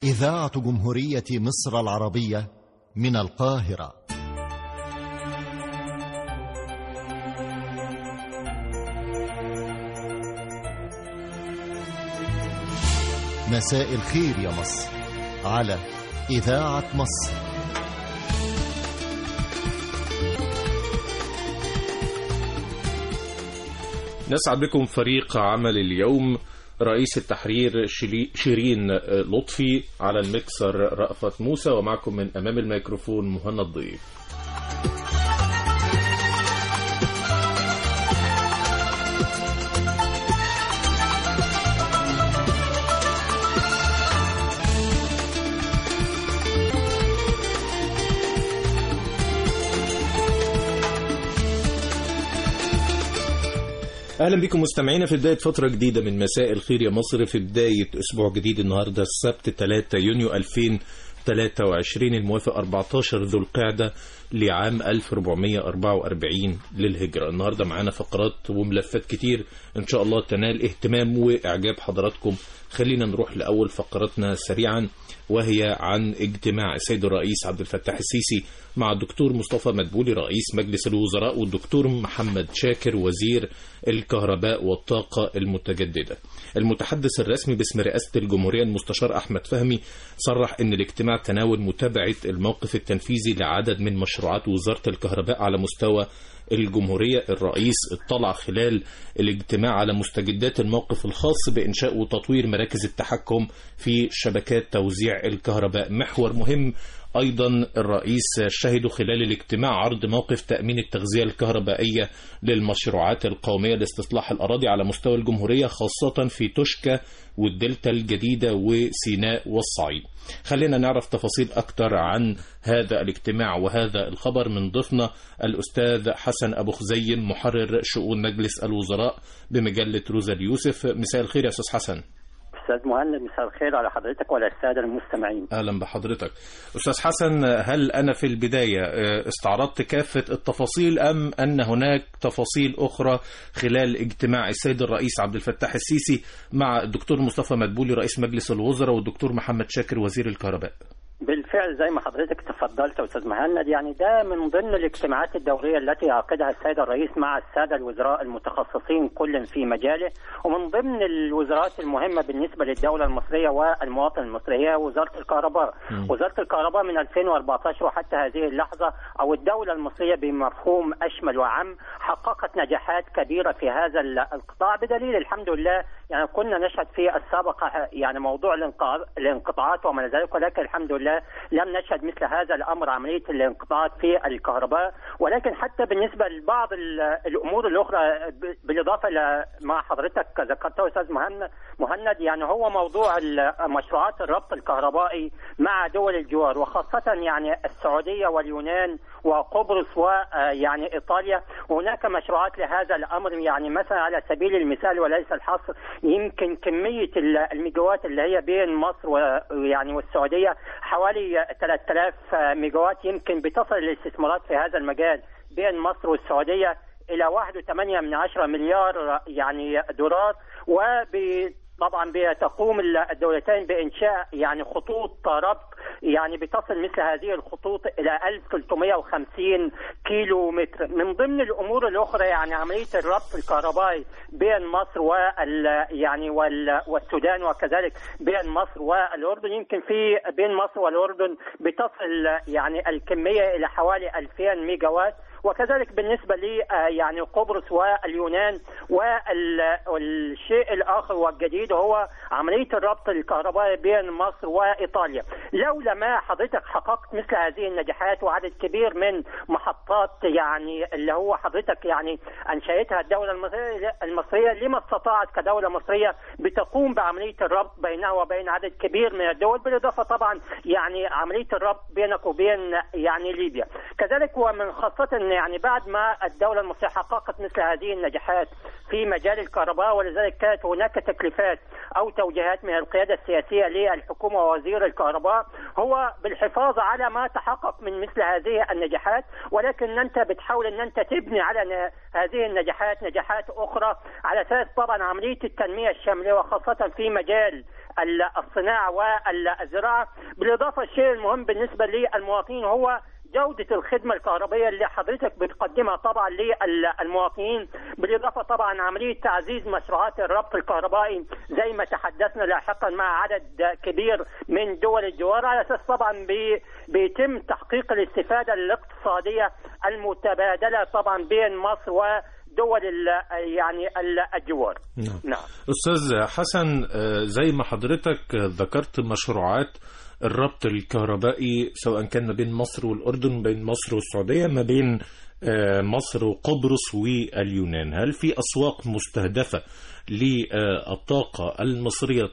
إذاعة جمهورية مصر العربية من القاهرة مساء الخير يا مصر على إذاعة مصر نسعد بكم فريق عمل اليوم رئيس التحرير شلي- شيرين لطفي على المكسر رأفت موسى ومعكم من أمام الميكروفون مهند ضيف اهلا بكم مستمعينا في بدايه فتره جديده من مساء الخير يا مصر في بدايه اسبوع جديد النهارده السبت 3 يونيو 2023 الموافق 14 ذو القعده لعام 1444 للهجره النهارده معانا فقرات وملفات كتير ان شاء الله تنال اهتمام واعجاب حضراتكم خلينا نروح لاول فقراتنا سريعا وهي عن اجتماع السيد الرئيس عبد الفتاح السيسي مع الدكتور مصطفى مدبولي رئيس مجلس الوزراء والدكتور محمد شاكر وزير الكهرباء والطاقة المتجددة المتحدث الرسمي باسم رئاسة الجمهورية المستشار أحمد فهمي صرح أن الاجتماع تناول متابعة الموقف التنفيذي لعدد من مشروعات وزارة الكهرباء على مستوى الجمهورية الرئيس اطلع خلال الاجتماع على مستجدات الموقف الخاص بإنشاء وتطوير مراكز التحكم في شبكات توزيع الكهرباء محور مهم أيضا الرئيس شهدوا خلال الاجتماع عرض موقف تأمين التغذية الكهربائية للمشروعات القومية لاستصلاح الأراضي على مستوى الجمهورية خاصة في توشكا والدلتا الجديدة وسيناء والصعيد خلينا نعرف تفاصيل أكثر عن هذا الاجتماع وهذا الخبر من ضيفنا الأستاذ حسن أبو خزيم محرر شؤون مجلس الوزراء بمجلة روزا اليوسف مساء الخير يا أستاذ حسن استاذ مهند مساء الخير على حضرتك وعلى الساده المستمعين اهلا بحضرتك استاذ حسن هل انا في البدايه آه، استعرضت كافه التفاصيل ام ان هناك تفاصيل اخرى خلال اجتماع السيد الرئيس عبد الفتاح السيسي مع الدكتور مصطفى مدبولي رئيس مجلس الوزراء والدكتور محمد شاكر وزير الكهرباء بالفعل زي ما حضرتك تفضلت يا استاذ مهند يعني ده من ضمن الاجتماعات الدوريه التي يعقدها السيد الرئيس مع الساده الوزراء المتخصصين كل في مجاله ومن ضمن الوزارات المهمه بالنسبه للدوله المصريه والمواطن المصري هي وزاره الكهرباء مم. وزاره الكهرباء من 2014 وحتى هذه اللحظه او الدوله المصريه بمفهوم اشمل وعام حققت نجاحات كبيره في هذا ال- القطاع بدليل الحمد لله يعني كنا نشهد في السابق يعني موضوع الانقطاع- الانقطاعات وما إلى ذلك ولكن الحمد لله لم نشهد مثل هذا الامر عمليه الانقطاعات في الكهرباء ولكن حتى بالنسبه لبعض ال- الامور الاخرى ب- بالاضافه الى ما حضرتك ذكرته استاذ مهند مهند يعني هو موضوع ال- مشروعات الربط الكهربائي مع دول الجوار وخاصه يعني السعوديه واليونان وقبرص ويعني ايطاليا وهناك مشروعات لهذا الامر يعني مثلا على سبيل المثال وليس الحصر يمكن كميه ال- الميجاوات اللي هي بين مصر ويعني والسعوديه حوالي 3000 ميجاوات يمكن بتصل الاستثمارات في هذا المجال بين مصر والسعوديه الى 1.8 من عشرة مليار يعني دولار وب طبعا بتقوم الدولتين بانشاء يعني خطوط ربط يعني بتصل مثل هذه الخطوط الى 1350 كيلو متر من ضمن الامور الاخرى يعني عمليه الربط الكهربائي بين مصر وال يعني وال والسودان وكذلك بين مصر والاردن يمكن في بين مصر والاردن بتصل يعني الكميه الى حوالي 2000 ميجا وات وكذلك بالنسبة لي آه، يعني قبرص واليونان وال- والشيء الآخر والجديد هو عملية الربط الكهربائي بين مصر وإيطاليا لولا ما حضرتك حققت مثل هذه النجاحات وعدد كبير من محطات يعني اللي هو حضرتك يعني أنشأتها الدولة المصرية المصرية لما استطاعت كدولة مصرية بتقوم بعملية الربط بينها وبين عدد كبير من الدول بالإضافة طبعا يعني عملية الربط بينك وبين يعني ليبيا كذلك ومن خاصة إن يعني بعد ما الدولة المصرية حققت مثل هذه النجاحات في مجال الكهرباء ولذلك كانت هناك تكليفات أو توجيهات من القيادة السياسية للحكومة ووزير الكهرباء هو بالحفاظ على ما تحقق من مثل هذه النجاحات ولكن أنت بتحاول أن أنت تبني على ن- هذه النجاحات نجاحات أخرى على أساس طبعا عملية التنمية الشاملة وخاصة في مجال الصناعه والزراعه بالاضافه الشيء المهم بالنسبه للمواطنين هو جودة الخدمة الكهربائية اللي حضرتك بتقدمها طبعا للمواطنين بالإضافة طبعا عملية تعزيز مشروعات الربط الكهربائي زي ما تحدثنا لاحقا مع عدد كبير من دول الجوار على أساس طبعا بي بيتم تحقيق الاستفادة الاقتصادية المتبادلة طبعا بين مصر و دول يعني الجوار نعم. نعم استاذ حسن زي ما حضرتك ذكرت مشروعات الربط الكهربائي سواء كان ما بين مصر والأردن بين مصر والسعودية ما بين مصر وقبرص واليونان هل في أسواق مستهدفة للطاقة المصرية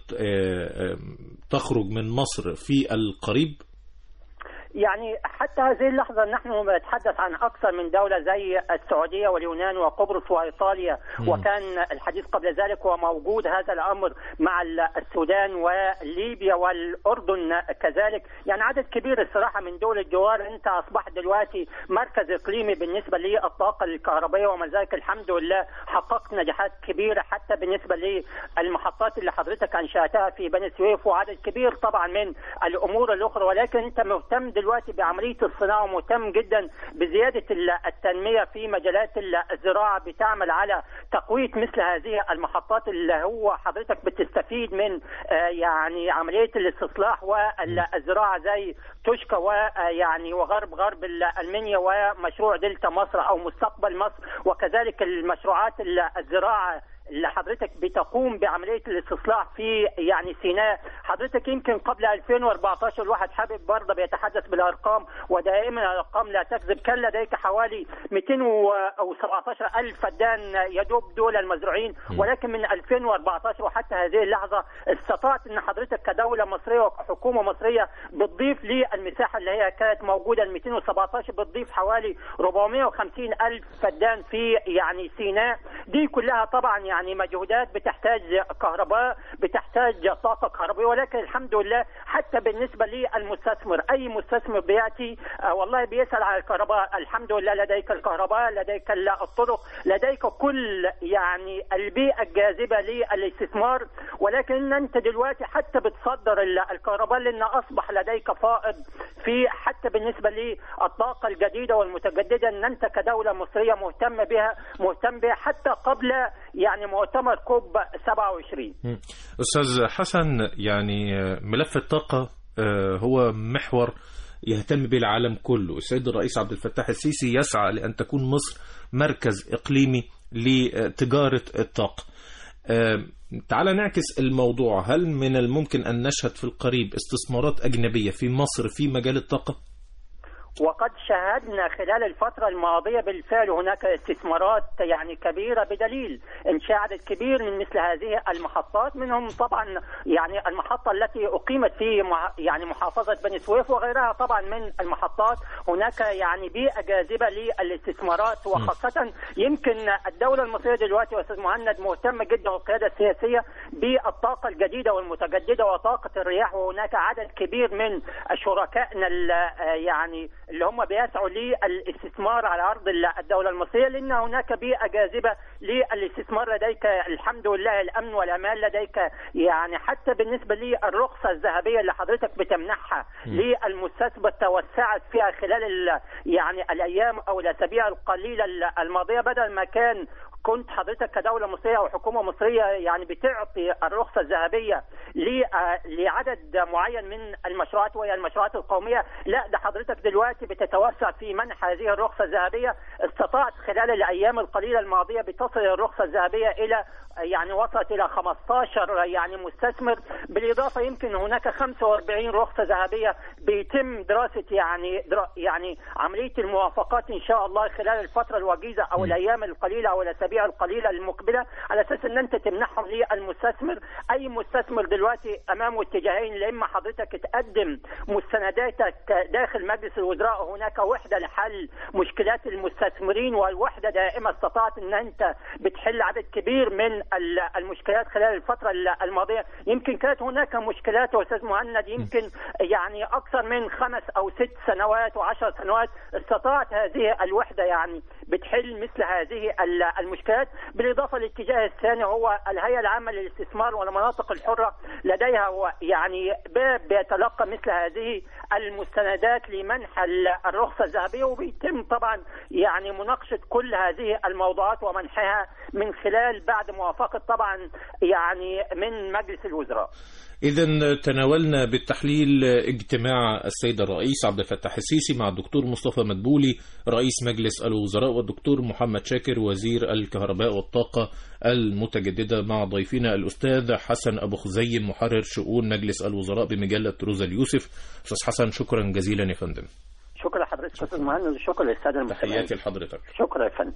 تخرج من مصر في القريب؟ يعني حتى هذه اللحظة نحن نتحدث عن أكثر من دولة زي السعودية واليونان وقبرص وإيطاليا م. وكان الحديث قبل ذلك وموجود هذا الأمر مع السودان وليبيا والأردن كذلك يعني عدد كبير الصراحة من دول الجوار أنت أصبحت دلوقتي مركز إقليمي بالنسبة للطاقة الكهربائية ومع ذلك الحمد لله حققت نجاحات كبيرة حتى بالنسبة للمحطات اللي حضرتك أنشأتها في بني سويف وعدد كبير طبعا من الأمور الأخرى ولكن أنت مهتم دلوقتي بعمليه الصناعه ومهتم جدا بزياده التنميه في مجالات الزراعه بتعمل على تقويه مثل هذه المحطات اللي هو حضرتك بتستفيد من يعني عمليه الاستصلاح والزراعه زي توشكا ويعني وغرب غرب المنيا ومشروع دلتا مصر او مستقبل مصر وكذلك المشروعات الزراعه اللي حضرتك بتقوم بعمليه الاستصلاح في يعني سيناء حضرتك يمكن قبل 2014 الواحد حابب برضه بيتحدث بالارقام ودائما الارقام لا تكذب كان لديك حوالي 217 الف فدان يدوب دول المزروعين ولكن من 2014 وحتى هذه اللحظه استطعت ان حضرتك كدوله مصريه وحكومه مصريه بتضيف للمساحه اللي هي كانت موجوده ال 217 بتضيف حوالي 450 الف فدان في يعني سيناء دي كلها طبعا يعني مجهودات بتحتاج كهرباء بتحتاج طاقه كهربائيه ولكن الحمد لله حتى بالنسبه للمستثمر اي مستثمر بياتي آه والله بيسال على الكهرباء الحمد لله لديك الكهرباء لديك الطرق لديك كل يعني البيئه الجاذبه للاستثمار ولكن انت دلوقتي حتى بتصدر الكهرباء لان اصبح لديك فائض في حتى بالنسبه للطاقه الجديده والمتجدده ان انت كدوله مصريه مهتم بها مهتم بها حتى قبل يعني مؤتمر كوب 27 استاذ حسن يعني ملف الطاقه هو محور يهتم به العالم كله السيد الرئيس عبد الفتاح السيسي يسعى لأن تكون مصر مركز إقليمي لتجارة الطاقة تعال نعكس الموضوع هل من الممكن أن نشهد في القريب استثمارات أجنبية في مصر في مجال الطاقة؟ وقد شاهدنا خلال الفترة الماضية بالفعل هناك استثمارات يعني كبيرة بدليل إنشاء عدد كبير من مثل هذه المحطات منهم طبعا يعني المحطة التي أقيمت في يعني محافظة بني سويف وغيرها طبعا من المحطات هناك يعني بيئة جاذبة للاستثمارات وخاصة يمكن الدولة المصرية دلوقتي أستاذ مهند مهتمة جدا والقيادة السياسية بالطاقة الجديدة والمتجددة وطاقة الرياح وهناك عدد كبير من شركائنا يعني اللي هم بيسعوا للاستثمار على ارض الدوله المصريه لان هناك بيئه جاذبه للاستثمار لديك الحمد لله الامن والامان لديك يعني حتى بالنسبه للرخصه الذهبيه اللي حضرتك بتمنحها للمستثمر توسعت فيها خلال يعني الايام او الاسابيع القليله الماضيه بدل ما كان كنت حضرتك كدوله مصريه او حكومه مصريه يعني بتعطي الرخصه الذهبيه لعدد معين من المشروعات وهي المشروعات القوميه لا ده حضرتك دلوقتي بتتوسع في منح هذه الرخصه الذهبيه استطاعت خلال الايام القليله الماضيه بتصل الرخصه الذهبيه الى يعني وصلت الى 15 يعني مستثمر بالاضافه يمكن هناك 45 رخصه ذهبيه بيتم دراسه يعني درا يعني عمليه الموافقات ان شاء الله خلال الفتره الوجيزه او الايام القليله او الاسابيع القليله المقبله على اساس ان انت تمنحهم للمستثمر اي مستثمر دلوقتي امامه اتجاهين لاما حضرتك تقدم مستنداتك داخل مجلس الوزراء هناك وحده لحل مشكلات المستثمرين والوحده دائما استطاعت ان انت بتحل عدد كبير من المشكلات خلال الفتره الماضيه يمكن كانت هناك مشكلات يا استاذ مهند يمكن يعني اكثر من خمس او ست سنوات وعشر سنوات استطاعت هذه الوحده يعني بتحل مثل هذه المشكلات المشكلات بالاضافه للاتجاه الثاني هو الهيئه العامه للاستثمار والمناطق الحره لديها هو يعني باب بيتلقى مثل هذه المستندات لمنح ال- الرخصه الذهبيه وبيتم طبعا يعني مناقشه كل هذه الموضوعات ومنحها من خلال بعد موافقه طبعا يعني من مجلس الوزراء. إذا تناولنا بالتحليل اجتماع السيد الرئيس عبد الفتاح السيسي مع الدكتور مصطفى مدبولي رئيس مجلس الوزراء والدكتور محمد شاكر وزير الكهرباء والطاقة المتجددة مع ضيفنا الأستاذ حسن أبو خزيم محرر شؤون مجلس الوزراء بمجلة روزا اليوسف أستاذ حسن شكرا جزيلا يا فندم شكرا لحضرتك استاذ مهند وشكرا للساده المستمعين. تحياتي لحضرتك شكرا يا فندم.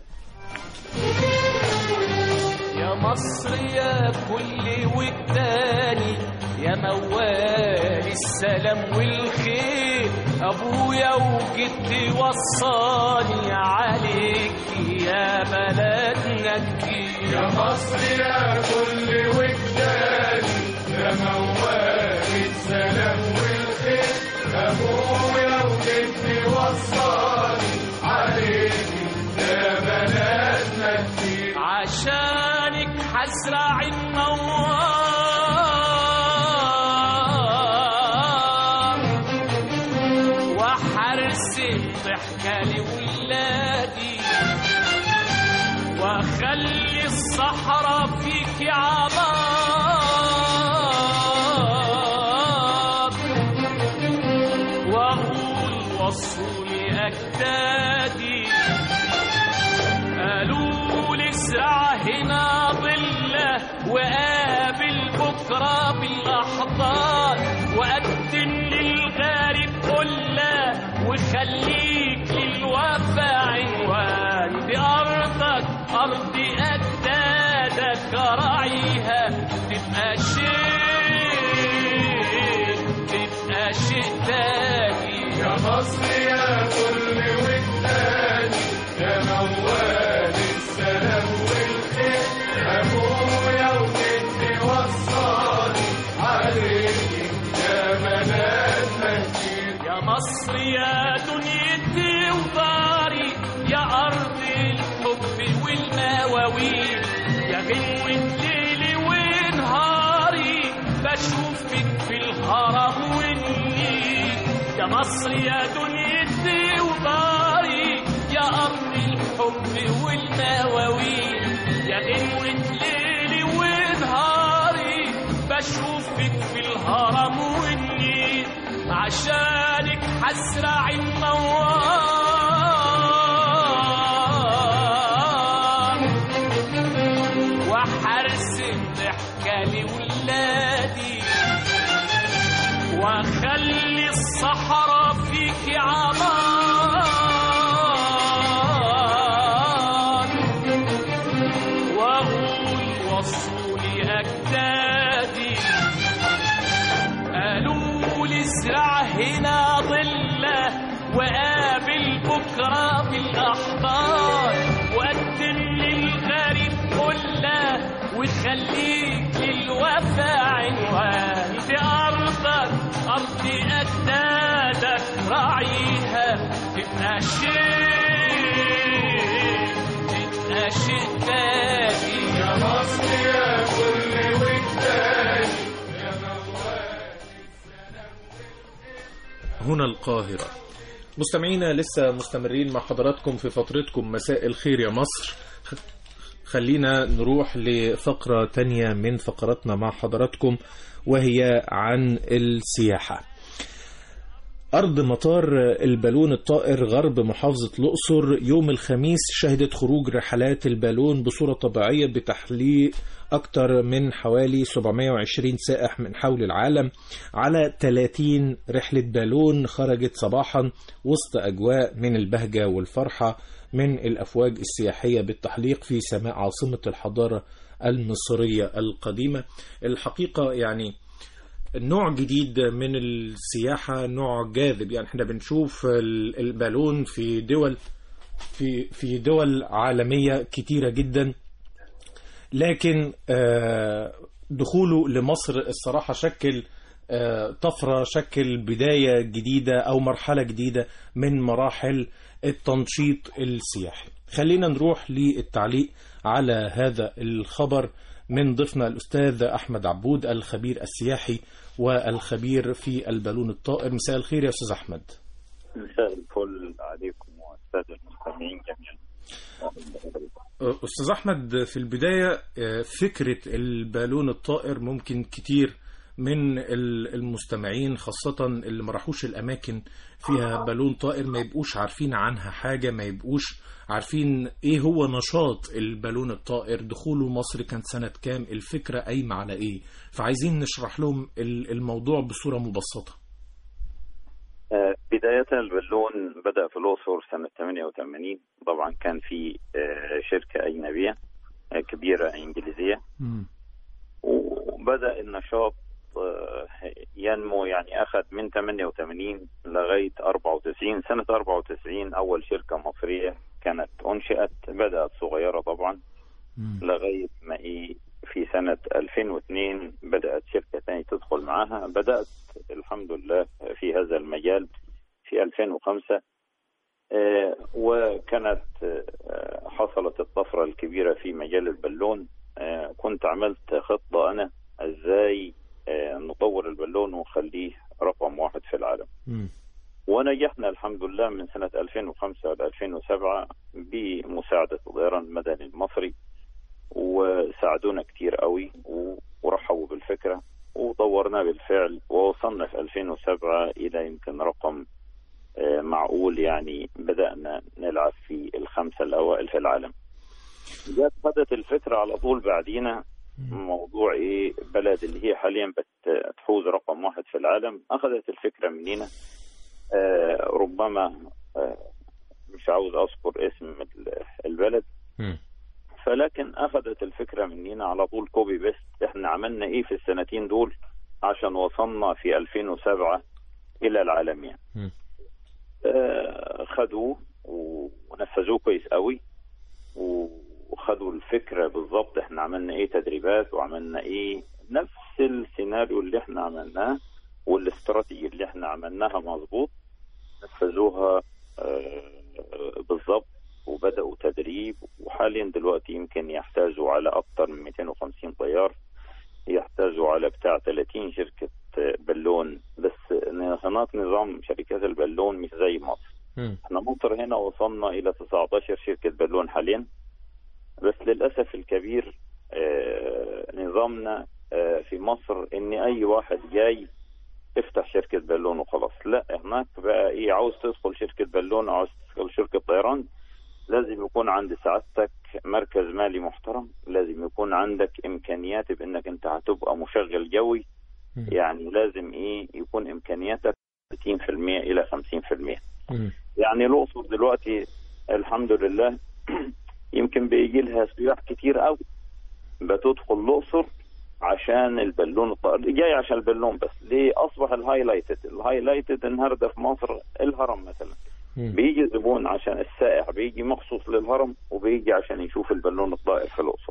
يا مصر يا كل والتاني يا موال السلام والخير ابويا وجدي وصاني عليك يا بلدنا كتير يا مصر يا كل والتاني يا موال السلام والخير ابويا وجدي وصاني عليك يا بلدنا كتير عشانك حزرع النوار وحرسم ضحكة لولادي واخلي الصحراء فيك عمار واقول وصولي اجدادي قالوا لي ازرع هنا ظله وقابل بكره بالاحضان وقدم للغارب قله وخليك للوفا عنوان دي ارضك ارض اجدادك راعيها تبقى شيء تبقى شيء تاني يا مصر يا كل والتاني يا موال السلام والخير ابويا وجدي وصاني عليك يا بلدنا كتير يا مصر يا دنيتي وداري يا ارض الحب والمواويل يا غنوة ليلي ونهاري بشوفك في الهرم والنيل يا مصر يا دنيتي وداري يا أرض الحب والمواويل يا غنوة ليلي ونهاري بشوفك في الهرم والنيل عشانك حزرع النوار وحرسم ضحكة لولادي واخلي الصحراء فيك عمار واقول وصولي اجدادي قالوا لي ازرع هنا ظله وقابل بكره بالاحضان وقدم للغريب كله وخليك للوفا عنوان دي ارضك ارض اجدادك راعيها تبقى شيء تبقى شيء تاني يا مصر يا كل والتاني هنا القاهرة مستمعينا لسه مستمرين مع حضراتكم في فترتكم مساء الخير يا مصر خ- خلينا نروح لفقرة تانية من فقراتنا مع حضراتكم وهي عن السياحة أرض مطار البالون الطائر غرب محافظة الأقصر يوم الخميس شهدت خروج رحلات البالون بصورة طبيعية بتحليق أكثر من حوالي 720 سائح من حول العالم على 30 رحلة بالون خرجت صباحا وسط أجواء من البهجة والفرحة من الأفواج السياحية بالتحليق في سماء عاصمة الحضارة المصرية القديمة الحقيقة يعني نوع جديد من السياحة نوع جاذب يعني احنا بنشوف ال- البالون في دول في في دول عالمية كتيرة جدا لكن آه، دخوله لمصر الصراحة شكل آه، طفرة شكل بداية جديدة أو مرحلة جديدة من مراحل التنشيط السياحي خلينا نروح للتعليق على هذا الخبر من ضيفنا الأستاذ أحمد عبود الخبير السياحي والخبير في البالون الطائر مساء الخير يا أستاذ أحمد مساء الفل عليكم والسادة المستمعين جميعا أستاذ أحمد في البداية آه، فكرة البالون الطائر ممكن كتير من ال- المستمعين خاصة اللي ما راحوش الأماكن فيها بالون طائر ما يبقوش عارفين عنها حاجة ما يبقوش عارفين إيه هو نشاط البالون الطائر دخوله مصر كان سنة كام الفكرة قايمة على إيه فعايزين نشرح لهم ال- الموضوع بصورة مبسطة آه، بداية البالون بدأ في الأقصر سنة 88 طبعا كان في آه، شركة أجنبية آه، كبيرة إنجليزية وبدأ النشاط آه، ينمو يعني أخذ من 88 لغاية 94 سنة 94 أول شركة مصرية كانت أنشئت بدأت صغيرة طبعا لغاية ما إيه في سنة 2002 بدأت شركة ثانية تدخل معاها بدأت الحمد لله في هذا المجال في 2005 آه، وكانت آه، حصلت الطفرة الكبيرة في مجال البالون آه، كنت عملت خطة أنا إزاي آه، نطور البالون ونخليه رقم واحد في العالم ونجحنا الحمد لله من سنة 2005 ل 2007 بمساعدة الطيران المدني المصري وساعدونا كتير قوي و- ورحبوا بالفكرة وطورناه بالفعل ووصلنا في 2007 إلى يمكن رقم آه، معقول يعني بدأنا نلعب في الخمسة الأوائل في العالم جت خدت الفكرة على طول بعدينا موضوع ايه بلد اللي هي حاليا بتحوز رقم واحد في العالم اخذت الفكره مننا آه ربما آه مش عاوز اذكر اسم ال- البلد فلكن اخذت الفكره مننا على طول كوبي بيست احنا عملنا ايه في السنتين دول عشان وصلنا في 2007 الى العالمية آه خدوه ونفذوه كويس قوي وخدوا الفكره بالظبط احنا عملنا ايه تدريبات وعملنا ايه نفس السيناريو اللي احنا عملناه والاستراتيجي اللي احنا عملناها مظبوط نفذوها آه بالظبط وبداوا تدريب وحاليا دلوقتي يمكن يحتاجوا على اكثر من 250 طيار يحتاجوا على بتاع 30 شركه بالون بس هناك نظام شركات البالون مش زي مصر احنا مصر هنا وصلنا الى 19 شركه بالون حاليا بس للاسف الكبير آه نظامنا آه في مصر ان اي واحد جاي افتح شركه بالون وخلاص لا هناك بقى ايه عاوز تدخل شركه بالون او عاوز تدخل شركه طيران لازم يكون عند سعادتك مركز مالي محترم لازم يكون عندك امكانيات بانك انت هتبقى مشغل جوي يعني لازم ايه يكون امكانياتك 60% الى 50% يعني الاقصر دلوقتي الحمد لله يمكن بيجي لها سياح كتير قوي بتدخل الاقصر عشان البالون الطائر جاي عشان البالون بس ليه اصبح الهايلايتد الهايلايتد النهارده في مصر الهرم مثلا بيجي زبون عشان السائح بيجي مخصوص للهرم وبيجي عشان يشوف البالون الطائر في الاقصر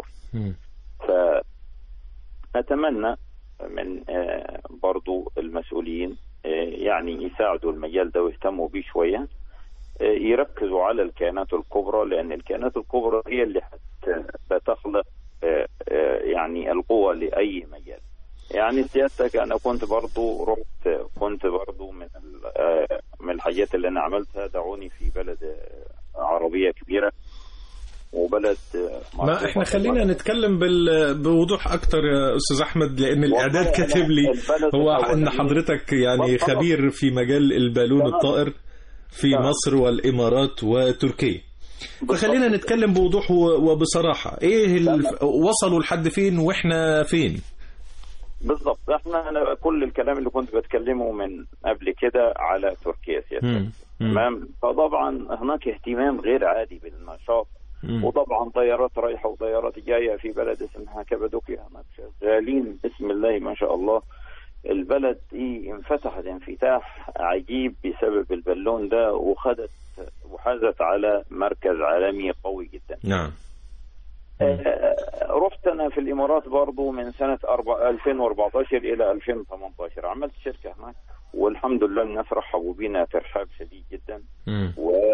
فاتمنى من برضو المسؤولين يعني يساعدوا المجال ده ويهتموا بيه شويه يركزوا على الكيانات الكبرى لان الكيانات الكبرى هي اللي بتخلق يعني القوة لأي مجال يعني سيادتك أنا كنت برضو رحت كنت برضو من من الحاجات اللي أنا عملتها دعوني في بلد عربية كبيرة وبلد ما احنا خلينا نتكلم بال... بوضوح اكتر يا استاذ احمد لان الاعداد كاتب لي هو ان حضرتك يعني خبير في مجال البالون الطائر في مصر والامارات وتركيا فخلينا نتكلم بوضوح وبصراحة ايه ال... وصلوا لحد فين واحنا فين بالضبط احنا انا كل الكلام اللي كنت بتكلمه من قبل كده على تركيا سياسة تمام فطبعا هناك اهتمام غير عادي بالنشاط مم. وطبعا طيارات رايحة وطيارات جاية في بلد اسمها كابادوكيا هناك شغالين بسم الله ما شاء الله البلد دي انفتحت انفتاح عجيب بسبب البالون ده وخدت وحازت على مركز عالمي قوي جدا نعم آه رحت انا في الامارات برضو من سنه 2014 الى 2018 عملت شركه هناك والحمد لله الناس رحبوا بينا ترحاب شديد جدا مم.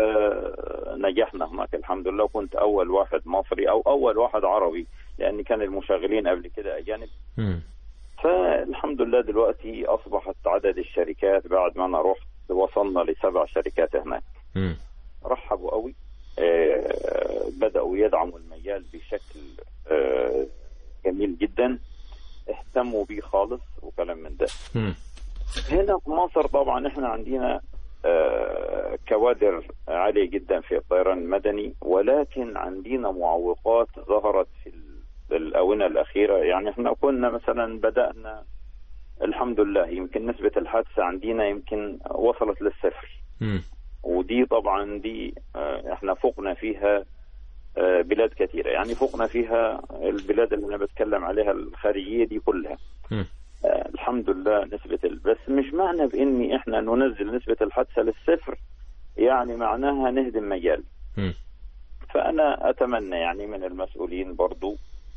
ونجحنا هناك الحمد لله وكنت اول واحد مصري او اول واحد عربي لان كان المشغلين قبل كده اجانب مم. فالحمد لله دلوقتي اصبحت عدد الشركات بعد ما انا رحت وصلنا لسبع شركات هناك مم. رحبوا قوي آه، بداوا يدعموا المجال بشكل آه، جميل جدا اهتموا بيه خالص وكلام من ده مم. هنا في مصر طبعا احنا عندنا آه، كوادر عالية جدا في الطيران المدني ولكن عندنا معوقات ظهرت في ال- الآونة الأخيرة يعني احنا كنا مثلا بدأنا الحمد لله يمكن نسبة الحادثة عندنا يمكن وصلت للصفر مم. ودي طبعا دي آه، احنا فوقنا فيها آه، بلاد كثيرة يعني فوقنا فيها البلاد اللي أنا بتكلم عليها الخارجية دي كلها مم. آه، الحمد لله نسبة ال- بس مش معنى بإني إحنا ننزل نسبة الحادثة للصفر يعني معناها نهدم مجال مم. فأنا أتمنى يعني من المسؤولين برضو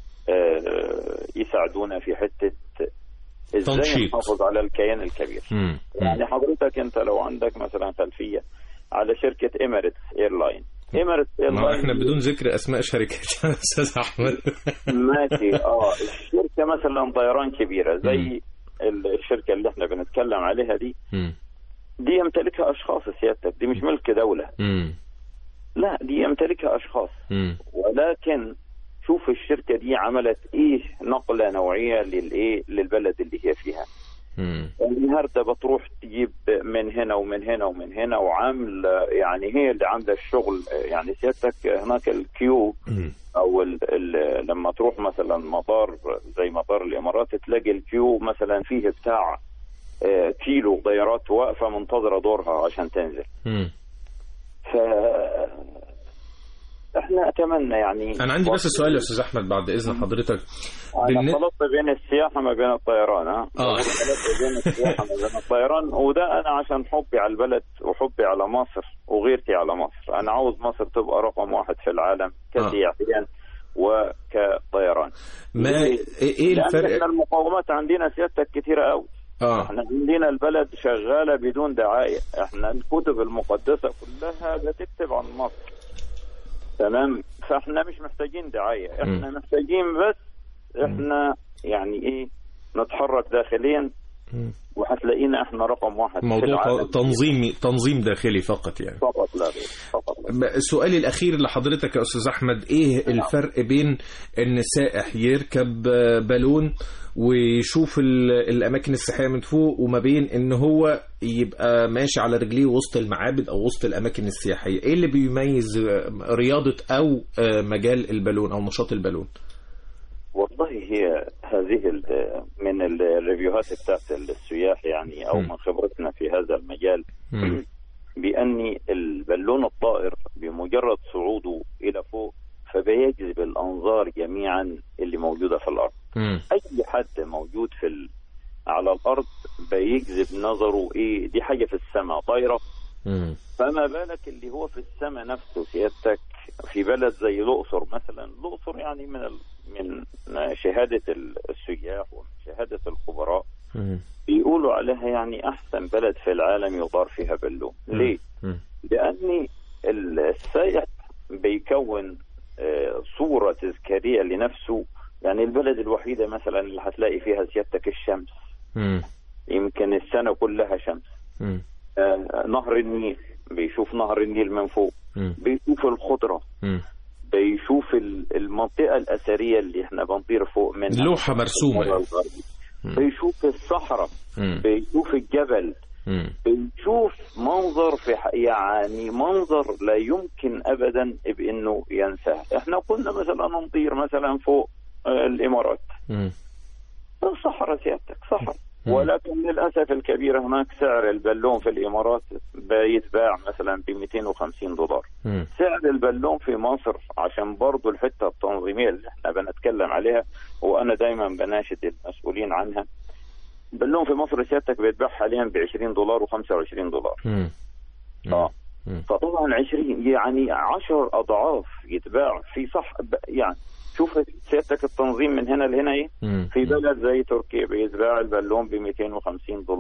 آه، يساعدونا في حتة إزاي تنشيط. نحافظ على الكيان الكبير مم. يعني حضرتك أنت لو عندك مثلا خلفية على شركة إيميريتس إيرلاين إيميريتس ما إيرلاين احنا بدون ذكر اسماء شركات يا استاذ احمد ماشي اه الشركه مثلا طيران كبيره زي ال- الشركه اللي احنا بنتكلم عليها دي مم. دي يمتلكها اشخاص سيادتك دي مش ملك دوله مم. لا دي يمتلكها اشخاص مم. ولكن شوف الشركه دي عملت ايه نقله نوعيه للايه للبلد اللي هي فيها مم. النهارده بتروح تجيب من هنا ومن هنا ومن هنا وعامله يعني هي اللي عامله الشغل يعني سيادتك هناك الكيو مم. او ال ال لما تروح مثلا مطار زي مطار الامارات تلاقي الكيو مثلا فيه بتاع آه، كيلو طيارات واقفه منتظره دورها عشان تنزل مم. ف احنا اتمنى يعني انا عندي بس سؤال يا استاذ احمد بعد اذن حضرتك انا بالن- خلطت بين السياحه ما بين الطيران ها آه. خلطت بين السياحه ما بين الطيران وده انا عشان حبي على البلد وحبي على مصر وغيرتي على مصر انا عاوز مصر تبقى رقم واحد في العالم كسياحيا وكطيران ما ليه؟ ايه إيه لان الفرق احنا المقاومات عندنا سيادتك كثيره قوي اه احنا عندنا البلد شغاله بدون دعايه احنا الكتب المقدسه كلها بتكتب عن مصر تمام فاحنا مش محتاجين دعايه احنا محتاجين بس احنا يعني ايه نتحرك داخليا مم. وهتلاقينا احنا رقم واحد في موضوع العالم ت- تنظيم تنظيم داخلي فقط يعني فقط لا غير فقط لا غير. ب- سؤالي الأخير لحضرتك يا أستاذ أحمد إيه الفرق بين إن سائح يركب آه، بالون ويشوف ال- الأماكن السياحية من فوق وما بين إن هو يبقى ماشي على رجليه وسط المعابد أو وسط الأماكن السياحية إيه اللي بيميز آه، رياضة أو آه، مجال البالون أو نشاط البالون والله هي هذه ال- من ال- الريفيوهات بتاعت السياح يعني او م. من خبرتنا في هذا المجال مم. بأن البالون الطائر بمجرد صعوده إلى فوق فبيجذب الأنظار جميعا اللي موجودة في الأرض مم. أي حد موجود في ال... على الأرض بيجذب نظره إيه دي حاجة في السماء طايرة مم. فما بالك اللي هو في السماء نفسه سيادتك في بلد زي الأقصر مثلا الأقصر يعني من ال... من شهادة السياح ومن شهادة الخبراء مم. بيقولوا عليها يعني أحسن بلد في العالم يطار فيها بالون ليه؟ مم. لأن السائح بيكون آه، صورة تذكارية لنفسه يعني البلد الوحيدة مثلا اللي هتلاقي فيها سيادتك الشمس مم. يمكن السنة كلها شمس مم. آه، نهر النيل بيشوف نهر النيل من فوق مم. بيشوف الخضرة مم. بيشوف ال- المنطقة الأثرية اللي احنا بنطير فوق منها لوحة مرسومة المرة الغربية. بيشوف الصحراء مم. بيشوف الجبل مم. بنشوف منظر في ح... يعني منظر لا يمكن ابدا بانه ينساه احنا كنا مثلا نطير مثلا فوق آه، الامارات مم. الصحراء سيادتك صحراء مم. ولكن للاسف الكبير هناك سعر البالون في الامارات بيتباع مثلا ب 250 دولار مم. سعر البالون في مصر عشان برضو الحته التنظيميه اللي احنا بنتكلم عليها وانا دايما بناشد المسؤولين عنها بالون في مصر سيادتك بيتباع حاليا ب 20 دولار و25 دولار مم. اه مم. فطبعا 20 يعني 10 اضعاف يتباع في صح ب- يعني شوف سيادتك التنظيم من هنا لهنا ايه مم. في بلد زي تركيا بيتباع البالون ب 250 دولار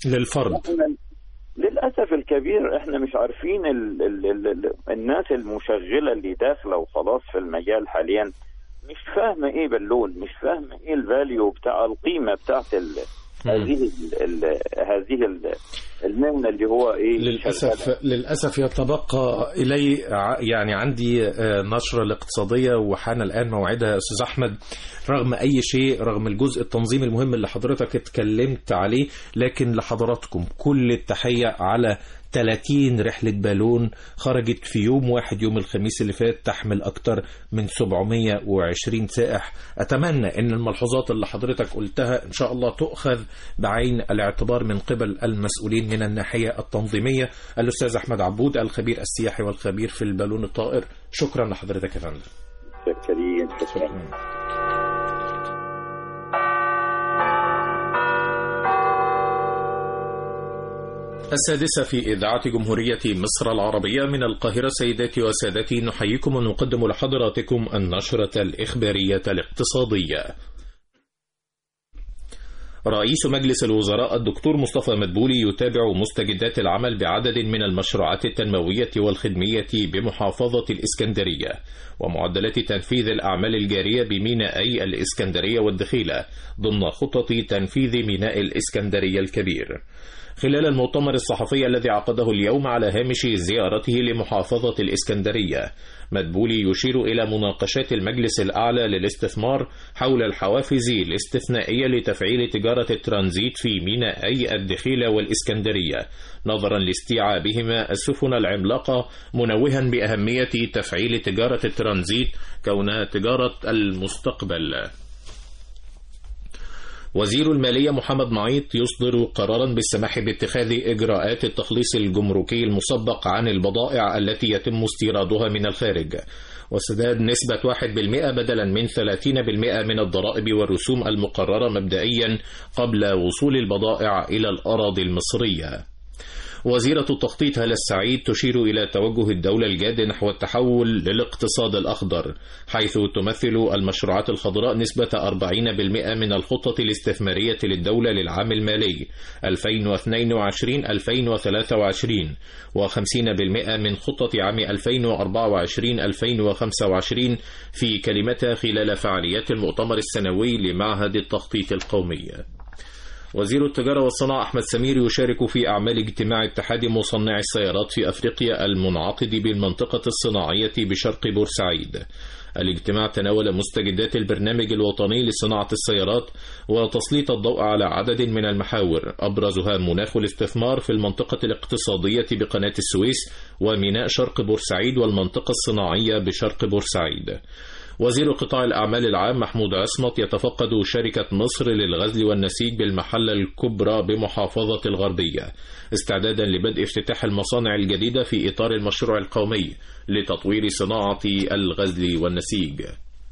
للفرد احنا للاسف الكبير احنا مش عارفين ال ال ال ال الناس المشغله اللي داخله وخلاص في المجال حاليا مش فاهمه ايه باللون مش فاهمه ايه الفاليو بتاع القيمه بتاعت ال هذه ال ال هذه ال المهنه اللي هو ايه شغالها. للأسف للأسف يتبقى إلي ع- يعني عندي آه، نشرة الاقتصادية وحان الآن موعدها يا أستاذ أحمد رغم أي شيء رغم الجزء التنظيمي المهم اللي حضرتك اتكلمت عليه لكن لحضراتكم كل التحية على 30 رحلة بالون خرجت في يوم واحد يوم الخميس اللي فات تحمل أكتر من 720 سائح أتمنى أن الملحوظات اللي حضرتك قلتها إن شاء الله تؤخذ بعين الاعتبار من قبل المسؤولين من الناحية التنظيمية الأستاذ أحمد عبود الخبير السياحي والخبير في البالون الطائر شكرا لحضرتك يا فندم شكرين شكرا السادسة في إذاعة جمهورية مصر العربية من القاهرة سيداتي وسادتي نحييكم ونقدم لحضراتكم النشرة الإخبارية الاقتصادية رئيس مجلس الوزراء الدكتور مصطفى مدبولي يتابع مستجدات العمل بعدد من المشروعات التنموية والخدمية بمحافظة الإسكندرية ومعدلات تنفيذ الأعمال الجارية بمينائي الإسكندرية والدخيلة ضمن خطط تنفيذ ميناء الإسكندرية الكبير خلال المؤتمر الصحفي الذي عقده اليوم على هامش زيارته لمحافظة الإسكندرية مدبولي يشير إلى مناقشات المجلس الأعلى للاستثمار حول الحوافز الاستثنائية لتفعيل تجارة الترانزيت في مينائي الدخيلة والإسكندرية نظرا لاستيعابهما السفن العملاقة منوها بأهمية تفعيل تجارة الترانزيت كونها تجارة المستقبل وزير المالية محمد معيط يصدر قرارا بالسماح باتخاذ إجراءات التخليص الجمركي المسبق عن البضائع التي يتم استيرادها من الخارج وسداد نسبة 1% بدلا من 30% من الضرائب والرسوم المقررة مبدئيا قبل وصول البضائع إلى الأراضي المصرية وزيرة التخطيط هلا السعيد تشير إلى توجه الدولة الجاد نحو التحول للاقتصاد الأخضر حيث تمثل المشروعات الخضراء نسبة 40% من الخطة الاستثمارية للدولة للعام المالي 2022-2023 و50% من خطة عام 2024-2025 في كلمتها خلال فعاليات المؤتمر السنوي لمعهد التخطيط القومي وزير التجارة والصناعة أحمد سمير يشارك في أعمال اجتماع اتحاد مصنعي السيارات في أفريقيا المنعقد بالمنطقة الصناعية بشرق بورسعيد الاجتماع تناول مستجدات البرنامج الوطني لصناعة السيارات وتسليط الضوء على عدد من المحاور أبرزها مناخ الاستثمار في المنطقة الاقتصادية بقناة السويس وميناء شرق بورسعيد والمنطقة الصناعية بشرق بورسعيد وزير قطاع الأعمال العام محمود عصمت يتفقد شركة مصر للغزل والنسيج بالمحلة الكبرى بمحافظة الغربية استعدادا لبدء افتتاح المصانع الجديدة في إطار المشروع القومي لتطوير صناعة الغزل والنسيج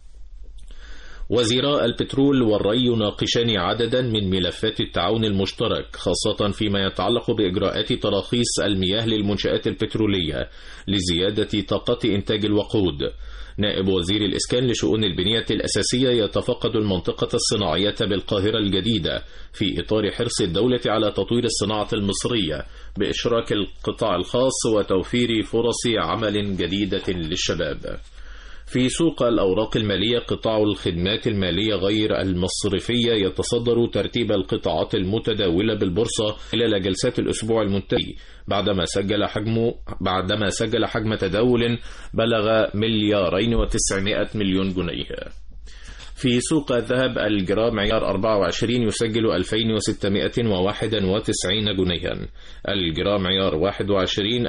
وزيراء البترول والري يناقشان عددا من ملفات التعاون المشترك خاصة فيما يتعلق بإجراءات تراخيص المياه للمنشآت البترولية لزيادة طاقة إنتاج الوقود نائب وزير الإسكان لشؤون البنية الأساسية يتفقد المنطقة الصناعية بالقاهرة الجديدة في إطار حرص الدولة على تطوير الصناعة المصرية بإشراك القطاع الخاص وتوفير فرص عمل جديدة للشباب في سوق الأوراق المالية قطاع الخدمات المالية غير المصرفية يتصدر ترتيب القطاعات المتداولة بالبورصة خلال جلسات الأسبوع المنتهي بعدما سجل حجمه بعدما سجل حجم تداول بلغ مليارين وتسعمائة مليون جنيه في سوق الذهب الجرام عيار 24 يسجل 2691 جنيها الجرام عيار 21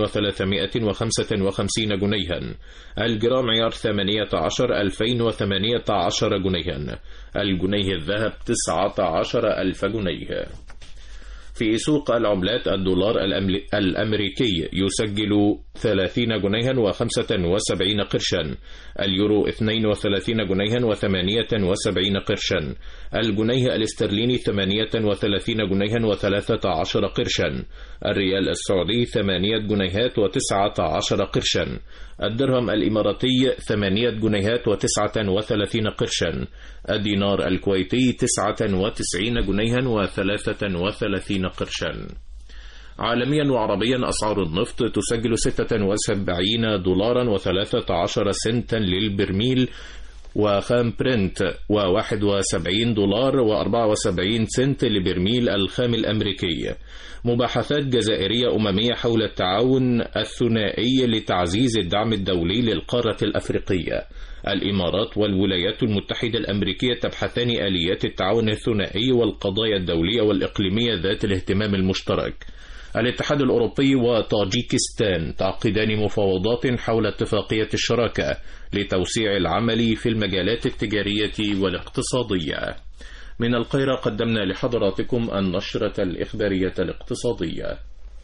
2355 جنيها الجرام عيار 18 2018 جنيها الجنيه الذهب 19000 جنيه في سوق العملات الدولار الأمريكي يسجل 30 جنيها و75 قرشا اليورو 32 جنيها و78 قرشا الجنيه الاسترليني 38 جنيها و13 قرشا الريال السعودي 8 جنيهات و19 قرشا الدرهم الإماراتي 8 جنيهات و39 قرشا الدينار الكويتي 99 جنيها و33 قرشا عالميا وعربيا أسعار النفط تسجل 76 دولارا و13 سنتا للبرميل وخام برنت و71 دولار و74 سنت لبرميل الخام الأمريكي مباحثات جزائرية أممية حول التعاون الثنائي لتعزيز الدعم الدولي للقارة الأفريقية الإمارات والولايات المتحدة الأمريكية تبحثان آليات التعاون الثنائي والقضايا الدولية والإقليمية ذات الاهتمام المشترك الاتحاد الأوروبي وطاجيكستان تعقدان مفاوضات حول اتفاقية الشراكة لتوسيع العمل في المجالات التجارية والاقتصادية من القاهرة قدمنا لحضراتكم النشرة الإخبارية الاقتصادية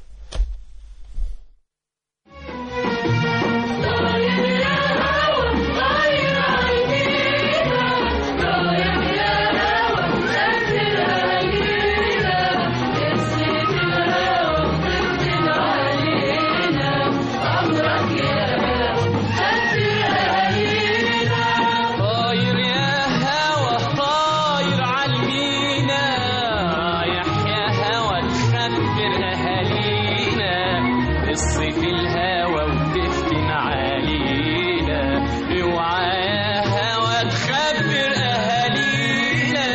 طاير يا هوا طاير عالمينا رايح يا هوا تخبر اهالينا قصة الهوا وتفتن علينا اوعى يا هوا تخبر اهالينا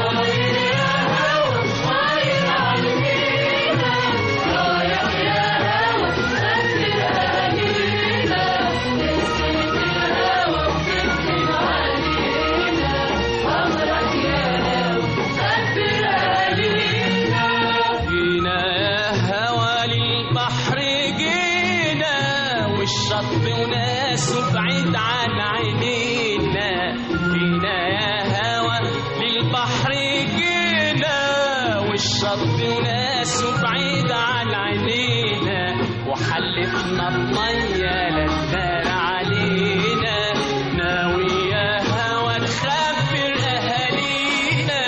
جينا يا هوا للبحر جينا والشط وناسه بعيد عن عينينا جينا يا هوا للبحر جينا والشط وناسه بعيد عن عينينا وحلفنا المية للنار علينا ناوي يا هوا نخبر أهالينا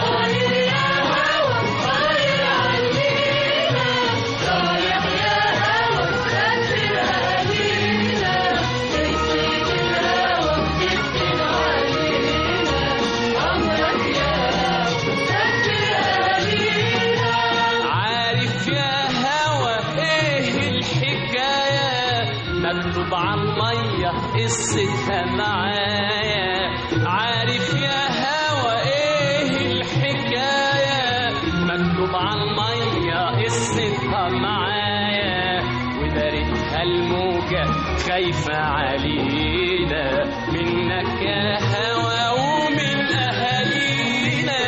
عارف يا هوا ايه الحكاية مكتوب على المية قصتها معايا عارف يا هوا ايه الحكاية مكتوب على المية قصتها معايا ودارتها الموجة خايفة علينا منك يا هوا ومن أهالينا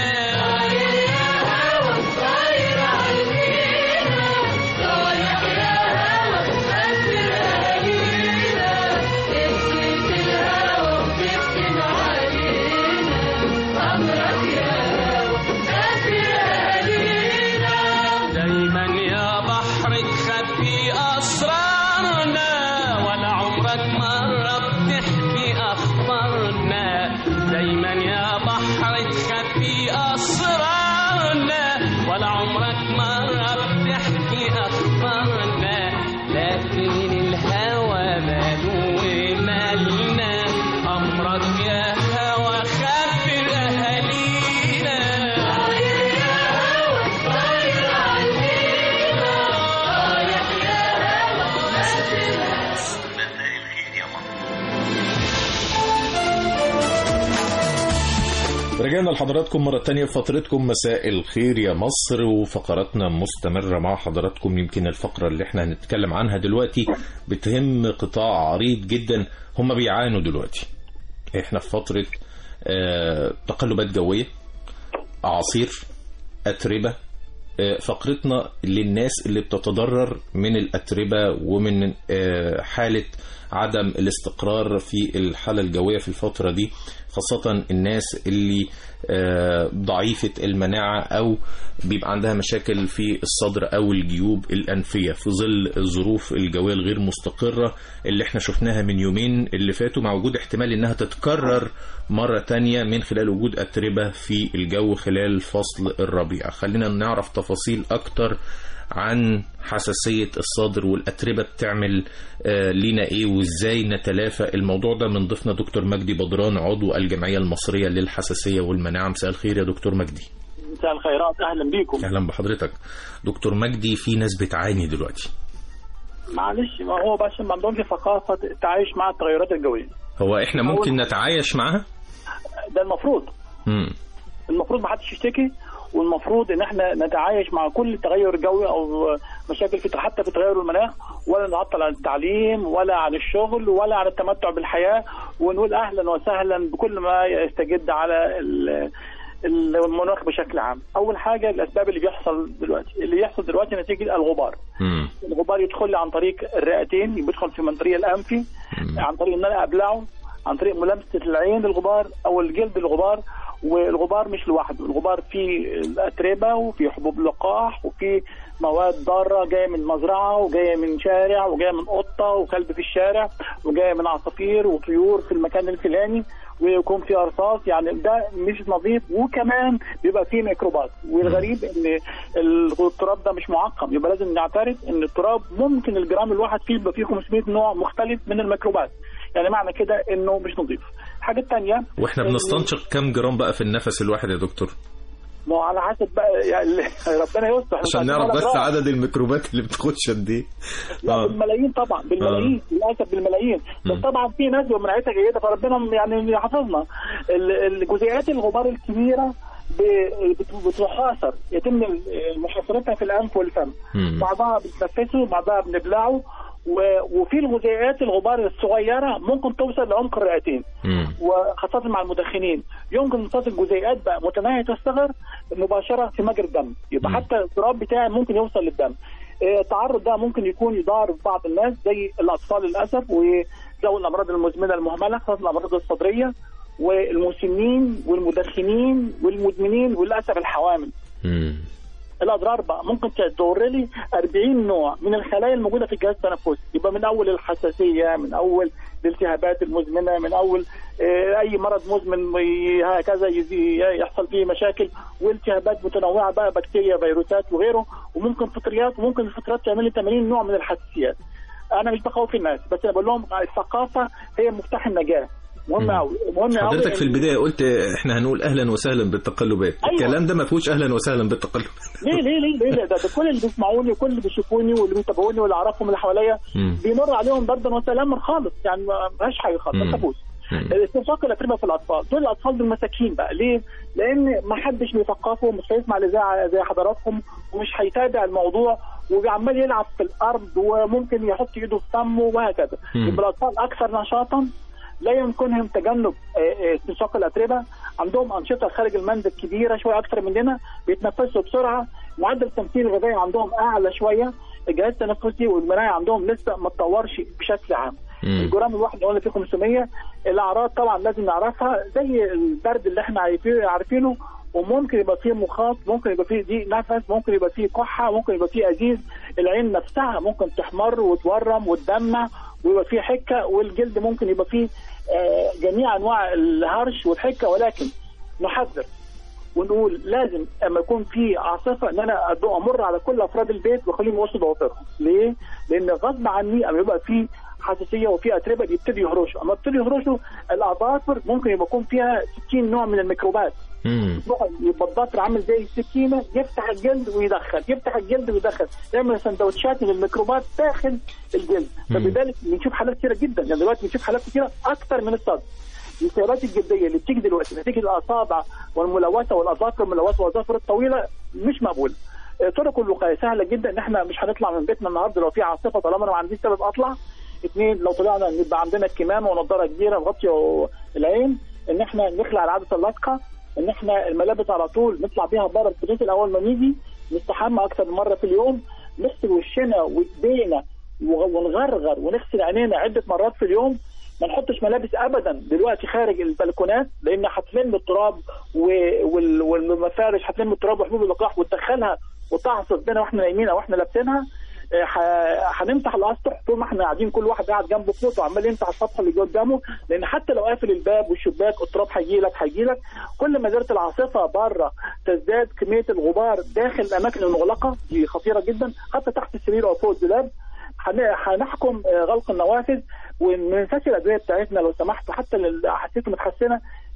دايما يا بحر تخبي أسرارنا ولا عمرك مرة بتحكي أخبارنا دايما يا بحر تخبي أسرارنا ولا عمرك مرة بتحكي أخبارنا لكن الهوى ماله مالنا أمرك يا هوى خبر أهالينا رجعنا لحضراتكم مرة تانية في فترتكم مساء الخير يا مصر وفقراتنا مستمرة مع حضراتكم يمكن الفقرة اللي احنا هنتكلم عنها دلوقتي بتهم قطاع عريض جدا هم بيعانوا دلوقتي احنا في فترة آه، تقلبات جوية أعاصير أتربة آه، فقرتنا للناس اللي بتتضرر من الأتربة ومن آه، حالة عدم الاستقرار في الحالة الجوية في الفترة دي خاصة الناس اللي آه، ضعيفة المناعة أو بيبقى عندها مشاكل في الصدر أو الجيوب الأنفية في ظل الظروف الجوية الغير مستقرة اللي احنا شفناها من يومين اللي فاتوا مع وجود احتمال إنها تتكرر مرة تانية من خلال وجود أتربة في الجو خلال فصل الربيع خلينا نعرف تفاصيل أكتر عن حساسية الصدر والأتربة بتعمل آه، لينا إيه وإزاي نتلافى الموضوع ده من ضيفنا دكتور مجدي بدران عضو الجمعية المصرية للحساسية والمناعة مساء الخير يا دكتور مجدي مساء الخيرات اهلا بيكم اهلا بحضرتك دكتور مجدي في ناس بتعاني دلوقتي معلش ما هو بس ما عندهمش ثقافه التعايش مع التغيرات الجويه هو احنا ممكن نتعايش معاها ده المفروض امم المفروض ما حدش يشتكي والمفروض ان احنا نتعايش مع كل تغير جوي او مشاكل في حتى في تغير المناخ ولا نعطل عن التعليم ولا عن الشغل ولا عن التمتع بالحياه ونقول اهلا وسهلا بكل ما يستجد على ال- المناخ بشكل عام. اول حاجه الاسباب اللي بيحصل دلوقتي، اللي يحصل دلوقتي نتيجه الغبار. امم الغبار يدخل لي عن طريق الرئتين بيدخل في منطقه الانفي عن طريق ان انا ابلعه عن طريق ملامسه العين للغبار او الجلد للغبار والغبار مش لوحده الغبار فيه الاتربه وفيه حبوب لقاح وفيه مواد ضاره جايه من مزرعه وجايه من شارع وجايه من قطه وكلب في الشارع وجايه من عصافير وطيور في المكان الفلاني ويكون فيه رصاص يعني ده مش نظيف وكمان بيبقى فيه ميكروبات والغريب ان التراب ده مش معقم يبقى لازم نعترف ان التراب ممكن الجرام الواحد فيه يبقى فيه 500 نوع مختلف من الميكروبات يعني معنى كده انه مش نظيف الحاجه الثانيه واحنا بنستنشق كام جرام بقى في النفس الواحد يا دكتور ما هو على حسب بقى يعني ربنا يستر عشان نعرف بس عدد الميكروبات اللي بتخش قد ايه لا آه. بالملايين طبعا بالملايين للاسف بالملايين بس طبعا في ناس مناعتها جيده فربنا يعني يحفظنا ال- الجزيئات الغبار الكبيره ب- بت- بتحاصر يتم محاصرتها في الانف والفم مم. بعضها بنتنفسه بعضها بنبلعه و- وفي الجزيئات الغبار الصغيره ممكن توصل لعمق الرئتين مم. وخاصة مع المدخنين يمكن امتصاص الجزيئات بقى متناهية الصغر مباشرة في مجرى الدم يبقى مم. حتى التراب بتاعي ممكن يوصل للدم آه، التعرض ده ممكن يكون يضار في بعض الناس زي الأطفال للأسف وذوي الأمراض المزمنة المهملة خاصة الأمراض الصدرية والمسنين والمدخنين والمدمنين وللأسف الحوامل مم. الاضرار بقى ممكن تضر لي 40 نوع من الخلايا الموجوده في الجهاز التنفسي يبقى من اول الحساسيه من اول الالتهابات المزمنه من اول آه، اي مرض مزمن ي- هكذا يزي- يحصل فيه مشاكل والتهابات متنوعه بقى بكتيريا فيروسات وغيره وممكن فطريات وممكن الفطريات تعمل لي 80 نوع من الحساسيات انا مش بخوف الناس بس انا بقول لهم الثقافه هي مفتاح النجاه مهم مم. قوي مهم قوي حضرتك في البدايه قلت احنا هنقول اهلا وسهلا بالتقلبات أيوة. الكلام ده ما فيهوش اهلا وسهلا بالتقلب ليه ليه ليه ليه ده, ده كل اللي بيسمعوني وكل اللي بيشوفوني واللي بيتابعوني واللي اعرفهم اللي حواليا مم. بيمر عليهم بردا وسلاما خالص يعني ما فيهاش حاجه خالص مم. ما تخافوش مم. الاستنشاق الاتربه في الاطفال دول الاطفال دول مساكين بقى ليه؟ لان ما حدش بيثقفهم مش هيسمع الاذاعه زي حضراتكم ومش هيتابع الموضوع وعمال يلعب في الارض وممكن يحط ايده في فمه وهكذا مم. يبقى الاطفال اكثر نشاطا لا يمكنهم تجنب آه، آه، استنشاق الاتربه عندهم انشطه خارج المنزل كبيره شويه اكثر مننا بيتنفسوا بسرعه معدل التمثيل الغذائي عندهم اعلى شويه الجهاز التنفسي والمناعه عندهم لسه ما اتطورش بشكل عام مم. الجرام الواحد اللي قلنا فيه 500 الاعراض طبعا لازم نعرفها زي البرد اللي احنا عارفينه عارفينه وممكن يبقى فيه مخاط ممكن يبقى فيه ضيق نفس ممكن يبقى فيه كحه ممكن يبقى فيه ازيز العين نفسها ممكن تحمر وتورم وتدمع ويبقى فيه حكه والجلد ممكن يبقى فيه آه، جميع انواع الهرش والحكه ولكن نحذر ونقول لازم اما يكون في عاصفه ان انا أدو- امر على كل افراد البيت واخليهم يوصلوا ضوافرهم ليه؟ لان غصب عني اما يبقى في حساسيه وفي اتربه بيبتدوا يهرشوا اما يبتدوا يهرشوا الاظافر ممكن يبقى يكون فيها 60 نوع من الميكروبات مم. يبقى الضفر عامل زي السكينه يفتح الجلد ويدخل يفتح الجلد ويدخل يعمل سندوتشات من الميكروبات داخل الجلد مم. فبذلك بنشوف حالات كثيره جدا يعني دلوقتي بنشوف حالات كثيره اكثر من الصدر الالتهابات الجلديه اللي بتيجي دلوقتي نتيجه الاصابع والملوثه والاظافر الملوثه والاظافر الطويله مش مقبوله آه، طرق الوقايه سهله جدا ان احنا مش هنطلع من بيتنا النهارده لو في عاصفه طالما انا ما عنديش سبب اطلع اثنين لو طلعنا يبقى عندنا كمامه ونضاره كبيره نغطي العين ان احنا نخلع العدسه اللاصقه ان احنا الملابس على طول نطلع بيها بره البيت الاول ما نيجي نستحمى اكثر من مره في اليوم نغسل وشنا وايدينا وغ- ونغرغر ونغسل عينينا عده مرات في اليوم ما نحطش ملابس ابدا دلوقتي خارج البلكونات لان هتلم التراب و- وال- والمفارش هتلم التراب وحبوب اللقاح وتدخلها وتعصف بينا واحنا نايمين او احنا لابسينها آه، ح- هنمسح الاسطح طول ما احنا قاعدين كل واحد قاعد جنبه في اوضته وعمال يمسح السطح اللي جوه قدامه لان حتى لو قافل الباب والشباك التراب هيجي لك هيجي لك كل ما زادت العاصفه بره تزداد كميه الغبار داخل الاماكن المغلقه دي خطيره جدا حتى تحت السرير او فوق الدولاب هن- هنحكم آه، غلق النوافذ وما ننساش الادويه بتاعتنا لو سمحتوا حتى اللي حسيته متحسنه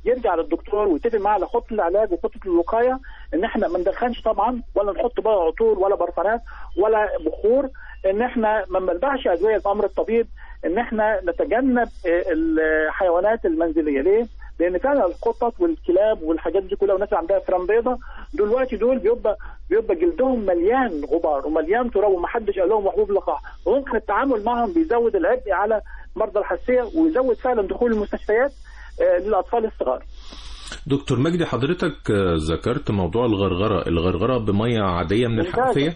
يرجع للدكتور ويتفق معاه على خطه العلاج وخطه الوقايه ان احنا ما ندخنش طبعا ولا نحط بقى عطور ولا برفانات ولا بخور ان احنا ما نبلبعش ادويه بامر الطبيب ان احنا نتجنب آه، الحيوانات المنزليه ليه؟ لان فعلا القطط والكلاب والحاجات دي كلها والناس اللي عندها فران بيضه دلوقتي دول بيبقى بيبقى جلدهم مليان غبار ومليان تراب ومحدش قال لهم محبوب لقاح وممكن التعامل معهم بيزود العبء على مرضى الحساسيه ويزود فعلا دخول المستشفيات آه، للاطفال الصغار. دكتور مجدي حضرتك آه، ذكرت موضوع الغرغرة الغرغرة بمية عادية من ممتازة. الحنفية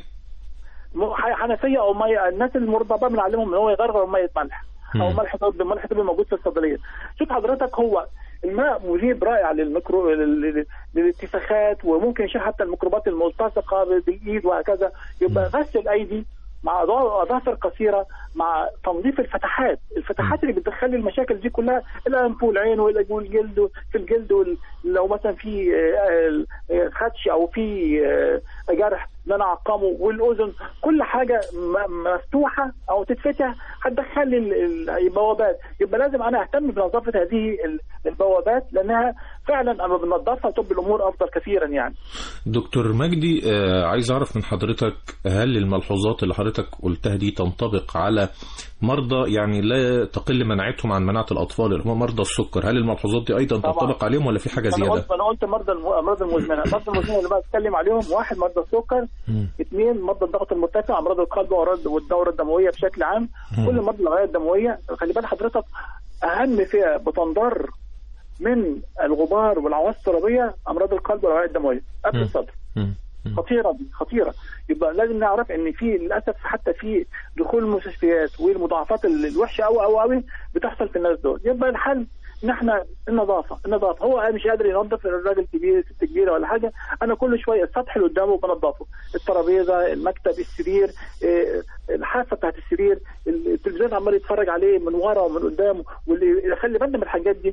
م- ح- حنفيه او ميه الناس المرضى بنعلمهم ان هو يغرغر ميه ملح او مم. ملح طبي ملح طبي موجود في الصيدليه شوف حضرتك هو الماء مذيب رائع للميكرو لل- لل- للاتساخات وممكن يشيل حتى الميكروبات الملتصقه بالايد وهكذا يبقى غسل الايدي مع أضا- اظافر قصيره مع تنظيف الفتحات، الفتحات اللي بتدخل المشاكل دي كلها الانف والعين وال- والجلد في الجلد وال- لو مثلا في آه، آه، خدش او في آه، جرح ان انا اعقمه والاذن كل حاجه م- مفتوحه او تتفتح هتدخل لي ال- ال- البوابات يبقى لازم انا اهتم بنظافه هذه ال- البوابات لانها فعلا اما بننظفها تبقى الامور افضل كثيرا يعني دكتور مجدي آه، عايز أعرف من حضرتك هل الملحوظات اللي حضرتك قلتها دي تنطبق على مرضى يعني لا تقل مناعتهم عن مناعة الأطفال اللي هم مرضى السكر هل الملحوظات دي أيضا طبعاً. تنطبق عليهم ولا في حاجة انا زيادة؟ قلت انا قلت مرضى الم- امراض المزمنه المرضى المزمنه اللي بقى اتكلم عليهم واحد مرضى السكر مم. اثنين مرضى الضغط المرتفع امراض القلب وأمراض- والدوره الدمويه بشكل عام مم. كل مرضى الاوعيه الدمويه خلي بال حضرتك اهم فئه بتنضر من الغبار والعواصف الترابيه امراض القلب والاوعيه الدمويه قبل مم. الصدر مم. مم. خطيره دي خطيره يبقى لازم نعرف ان في للاسف حتى في دخول المستشفيات والمضاعفات ال- الوحشه قوي قوي قوي بتحصل في الناس دول يبقى الحل ان احنا النظافه النظافه هو مش قادر ينظف الراجل كبير ست كبيره ولا حاجه انا كل شويه السطح اللي قدامه بنظفه الترابيزه المكتب السرير إيه، الحافه بتاعت السرير التلفزيون عمال يتفرج عليه من ورا ومن قدامه واللي يخلي بالنا من الحاجات دي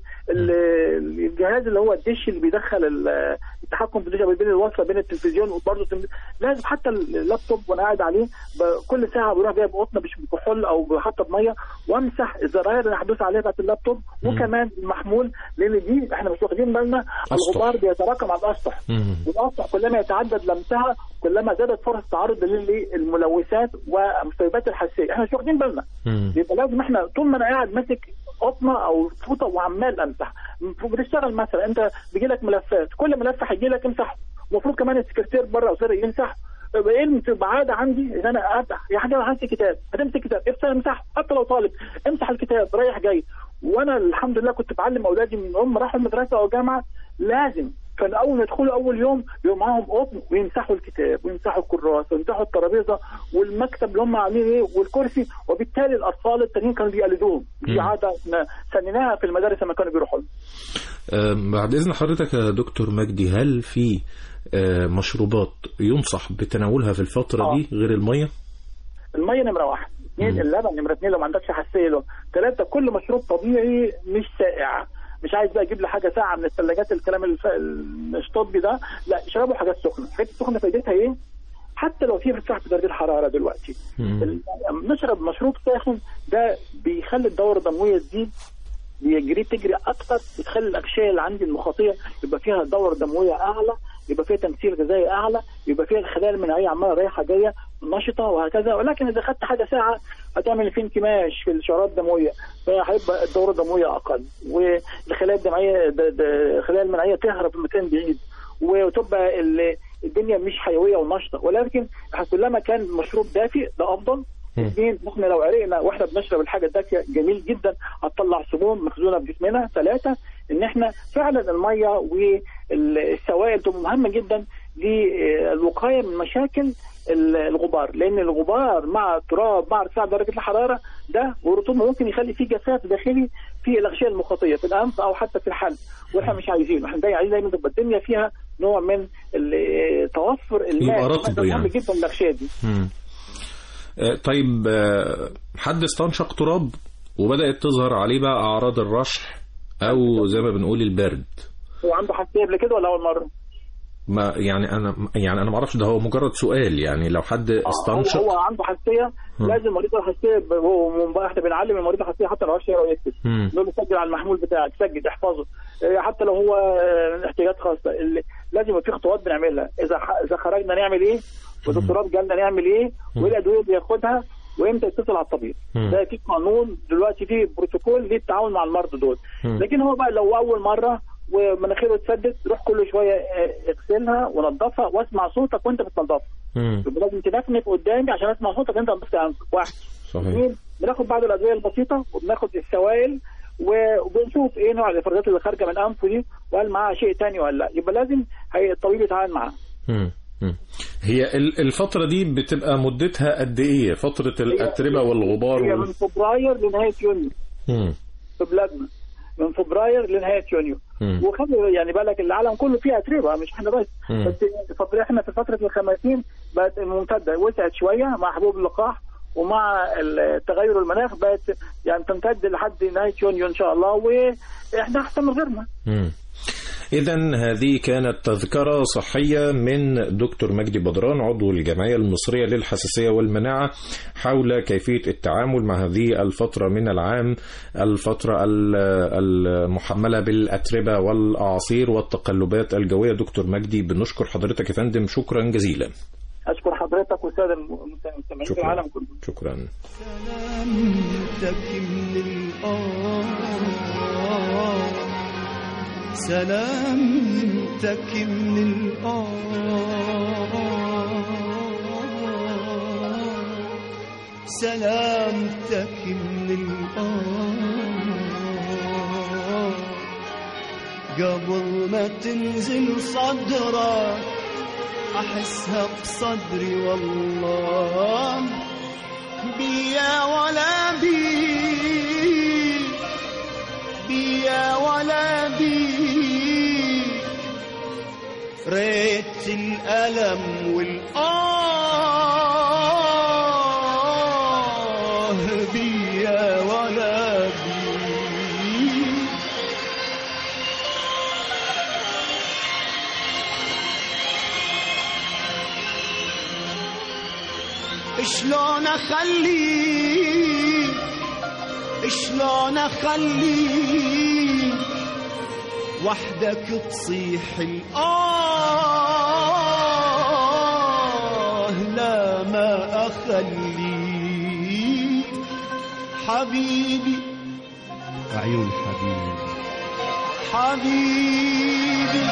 ال- الجهاز اللي هو الدش اللي بيدخل ال- التحكم في الدش أو بين الوصله بين التلفزيون وبرضه التلفزيون. لازم حتى اللابتوب وانا قاعد عليه ب- كل ساعه بروح جايب قطنه مش بكحول او بحطه بميه وامسح الزراير اللي هدوس عليها بتاعت اللابتوب وكمان المحمول لان دي احنا مش واخدين بالنا الغبار بيتراكم على الاسطح مم. والاسطح كلما يتعدد لمسها كلما زادت فرص التعرض للملوثات ومسببات الحساسيه احنا مش واخدين بالنا مم. يبقى لازم احنا طول ما انا قاعد ماسك قطنه او فوطه وعمال امسح بتشتغل مثلا انت بيجي لك ملفات كل ملف هيجي لك امسحه المفروض كمان السكرتير بره او سري يمسح يبقى ايه اللي تبقى عاده عندي ان انا افتح يا حاجه انا همسك كتاب هتمسك كتاب افتح امسحه حتى لو طالب امسح الكتاب رايح جاي وانا الحمد لله كنت بعلم اولادي من هم راحوا المدرسه او الجامعه لازم كان اول ما يدخلوا اول يوم يبقى معاهم قطن ويمسحوا الكتاب ويمسحوا الكراسه ويمسحوا الترابيزه والمكتب اللي هم عاملين ايه والكرسي وبالتالي الاطفال التانيين كانوا بيقلدوهم دي مم. عاده إحنا سنيناها في المدارس لما كانوا بيروحوا لنا. آم، بعد إذن حضرتك يا دكتور مجدي هل في آه، مشروبات ينصح بتناولها في الفترة آه. دي غير المية؟ الميه نمره واحد اثنين مم. اللبن نمره اثنين لو ما عندكش حساسيه له ثلاثه كل مشروب طبيعي مش سائع مش عايز بقى اجيب لي حاجه ساقعه من الثلاجات الكلام الف... مش طبي ده لا اشربوا حاجات سخنه الحاجات السخنه فايدتها ايه حتى لو في ارتفاع في درجه الحراره دلوقتي مم. ال- نشرب مشروب ساخن ده بيخلي الدوره الدمويه تزيد بيجري تجري اكتر بتخلي الاغشيه اللي عندي المخاطيه يبقى فيها دوره دمويه اعلى يبقى فيها تمثيل غذائي اعلى يبقى فيها الخلايا المناعيه عماله رايحه جايه نشطه وهكذا ولكن اذا خدت حاجه ساعه هتعمل فيه انكماش في الشعرات الدمويه فهيبقى الدوره الدمويه اقل والخلايا الدمويه د- د- الخلايا المناعيه تهرب في مكان بعيد وتبقى ال- الدنيا مش حيويه ونشطه ولكن كلما كان مشروب دافئ ده افضل مم. اثنين احنا لو عرقنا واحنا بنشرب الحاجه الدافيه جميل جدا هتطلع سموم مخزونه في جسمنا ثلاثه ان احنا فعلا الميه والسوائل تبقى مهمه جدا للوقايه من مشاكل ال- الغبار لان الغبار مع التراب مع ارتفاع درجه الحراره ده والرطوبه ممكن يخلي فيه جفاف داخلي في الاغشيه المخاطيه في الانف او حتى في الحلق واحنا مش عايزينه احنا دايما عايزين دايما تبقى الدنيا فيها نوع من ال- توفر الماء يبقى رطب ده مهم يعني. جدا الاغشيه دي مم. آه، طيب آه، حد استنشق تراب وبدأت تظهر عليه بقى أعراض الرشح أو زي ما بنقول البرد هو عنده حساسيه قبل كده ولا اول مره؟ ما يعني انا يعني انا ما اعرفش ده هو مجرد سؤال يعني لو حد استنشق هو, هو عنده حساسيه مم. لازم مريض الحساسيه ب- هو من- احنا بنعلم المريض الحساسيه حتى لو عرفش يقرا ويكتب مم. نقول له سجل على المحمول بتاعك سجل احفظه إيه، حتى لو هو آه، احتياجات خاصه اللي- لازم يبقى في خطوات بنعملها اذا ح- اذا خرجنا نعمل ايه والدكتوراه جالنا نعمل ايه وايه الادويه اللي بياخدها وامتى يتصل على الطبيب مم. ده في قانون دلوقتي في بروتوكول للتعاون مع المرضى دول مم. لكن هو بقى لو اول مره ومناخيره اتسدت روح كل شويه آه، اغسلها ونضفها واسمع صوتك وانت بتنضفها مم. يبقى لازم تنفنف قدامي عشان اسمع صوتك انت نضفت عنك واحد صحيح اثنين بناخد بعض الادويه البسيطه وبناخد السوائل و- وبنشوف ايه نوع الافرازات اللي خارجه من انفه دي وهل معاها شيء تاني ولا لا يبقى لازم هي الطبيب يتعامل معاه مم. مم. هي ال- الفترة دي بتبقى مدتها قد ايه فترة الأتربة والغبار هي وال... من فبراير لنهايه يونيو مم. في بلادنا من فبراير لنهايه يونيو مم. وخلي يعني بالك العالم كله فيه اتربه مش احنا بس مم. بس فترة احنا في فتره الخمسين بقت ممتده وسعت شويه مع حبوب اللقاح ومع ال- تغير المناخ بقت يعني تمتد لحد نهايه يونيو ان شاء الله واحنا احسن من غيرنا مم. إذا هذه كانت تذكرة صحية من دكتور مجدي بدران عضو الجمعية المصرية للحساسية والمناعة حول كيفية التعامل مع هذه الفترة من العام الفترة ال- المحملة بالأتربة والأعاصير والتقلبات الجوية دكتور مجدي بنشكر حضرتك يا فندم شكرا جزيلا اشكر حضرتك والساده المستمعين في شكرا العالم كله شكرا سلامتك من الآه سلامتك من الآه سلامتك من الآه قبل ما تنزل صدرك أحسها بصدري والله بيا ولا بي بيا ولا بي ريت الألم والآه بيا ولا بي شلون اخلي شلون اخلي وحدك تصيح الآه لا ما أخلي حبيبي عيون حبيبي حبيبي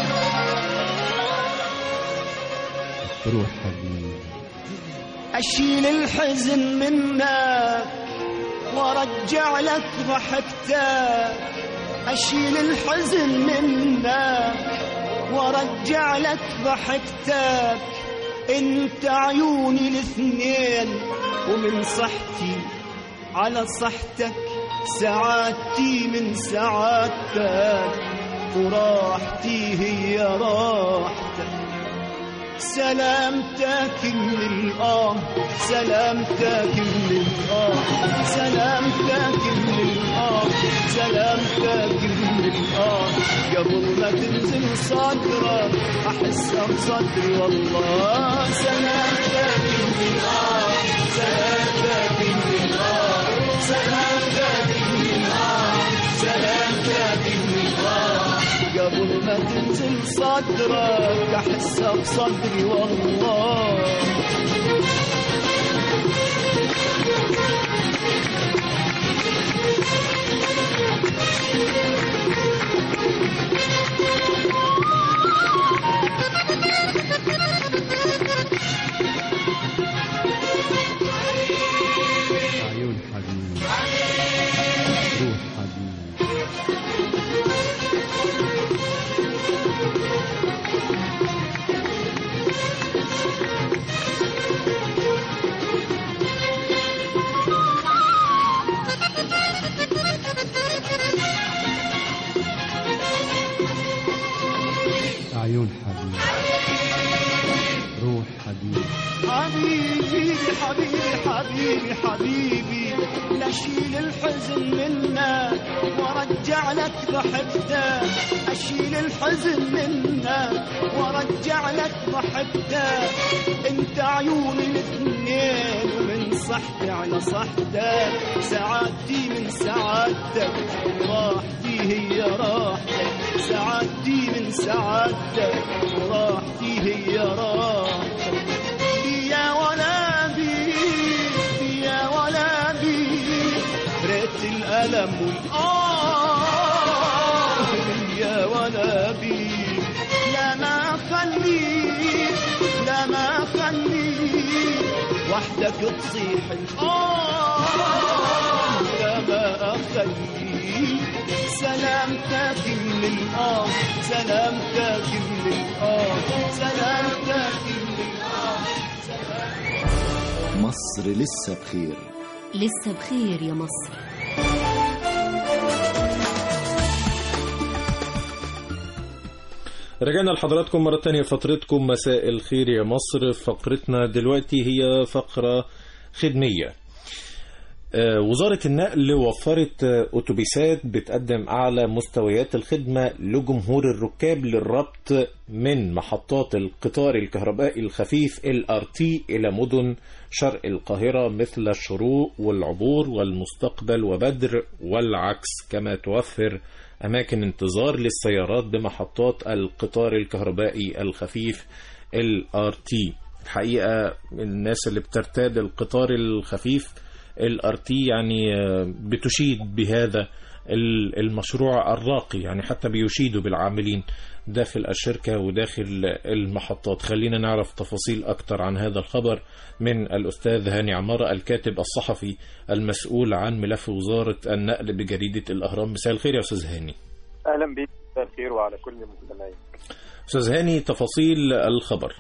روح حبيبي أشيل الحزن منك وارجع لك ضحكتك أشيل الحزن منك وارجع لك ضحكتك انت عيوني الاثنين ومن صحتي على صحتك سعادتي من سعادتك وراحتي هي راحتك سلامتك من الآه سلامتك من الآه سلامتك من الآه سلامتك من الآه قبل ما تنزل صدرك أحسها بصدري والله سلامتك من الآه سلامتك من الآه سلامتك من الآه سلامتك من الآه قبل ما تنزل صدرك احسها بصدري والله عيون حبيبي روح حبيبي عيون حبيبي روح حبيبي حبيبي حبيبي حبيبي حبيبي لا شيل الحزن منك وارجع وارجع لك بحبته اشيل الحزن منه وارجع لك بحبته انت عيوني الاثنين ومن صحتي على صحتك سعادتي من سعادتك وراحتي هي راحتك سعادتي من سعادتك وراحتي هي راحتك يا ولا بيك يا ولا بيك ريت الألم والآه يا ولا بيك لا ما خليك لا ما خليك وحدك تصيح الآه لا ما أخليك سلامتك من الآه سلامتك من الآه سلامتك من الآه مصر لسه بخير لسه بخير يا مصر رجعنا لحضراتكم مرة تانية فترتكم مساء الخير يا مصر فقرتنا دلوقتي هي فقرة خدمية آه، وزارة النقل وفرت آه، أتوبيسات بتقدم أعلى مستويات الخدمة لجمهور الركاب للربط من محطات القطار الكهربائي الخفيف LRT إلى مدن شرق القاهرة مثل الشروق والعبور والمستقبل وبدر والعكس كما توفر أماكن انتظار للسيارات بمحطات القطار الكهربائي الخفيف LRT الحقيقة الناس اللي بترتاد القطار الخفيف ال RT يعني آه، بتشيد بهذا ال- المشروع الراقي يعني حتى بيشيدوا بالعاملين داخل الشركة وداخل المحطات خلينا نعرف تفاصيل أكتر عن هذا الخبر من الأستاذ هاني عمارة الكاتب الصحفي المسؤول عن ملف وزارة النقل بجريدة الأهرام مساء الخير يا أستاذ هاني اهلا بك مساء الخير وعلى كل المستمعين أستاذ هاني تفاصيل الخبر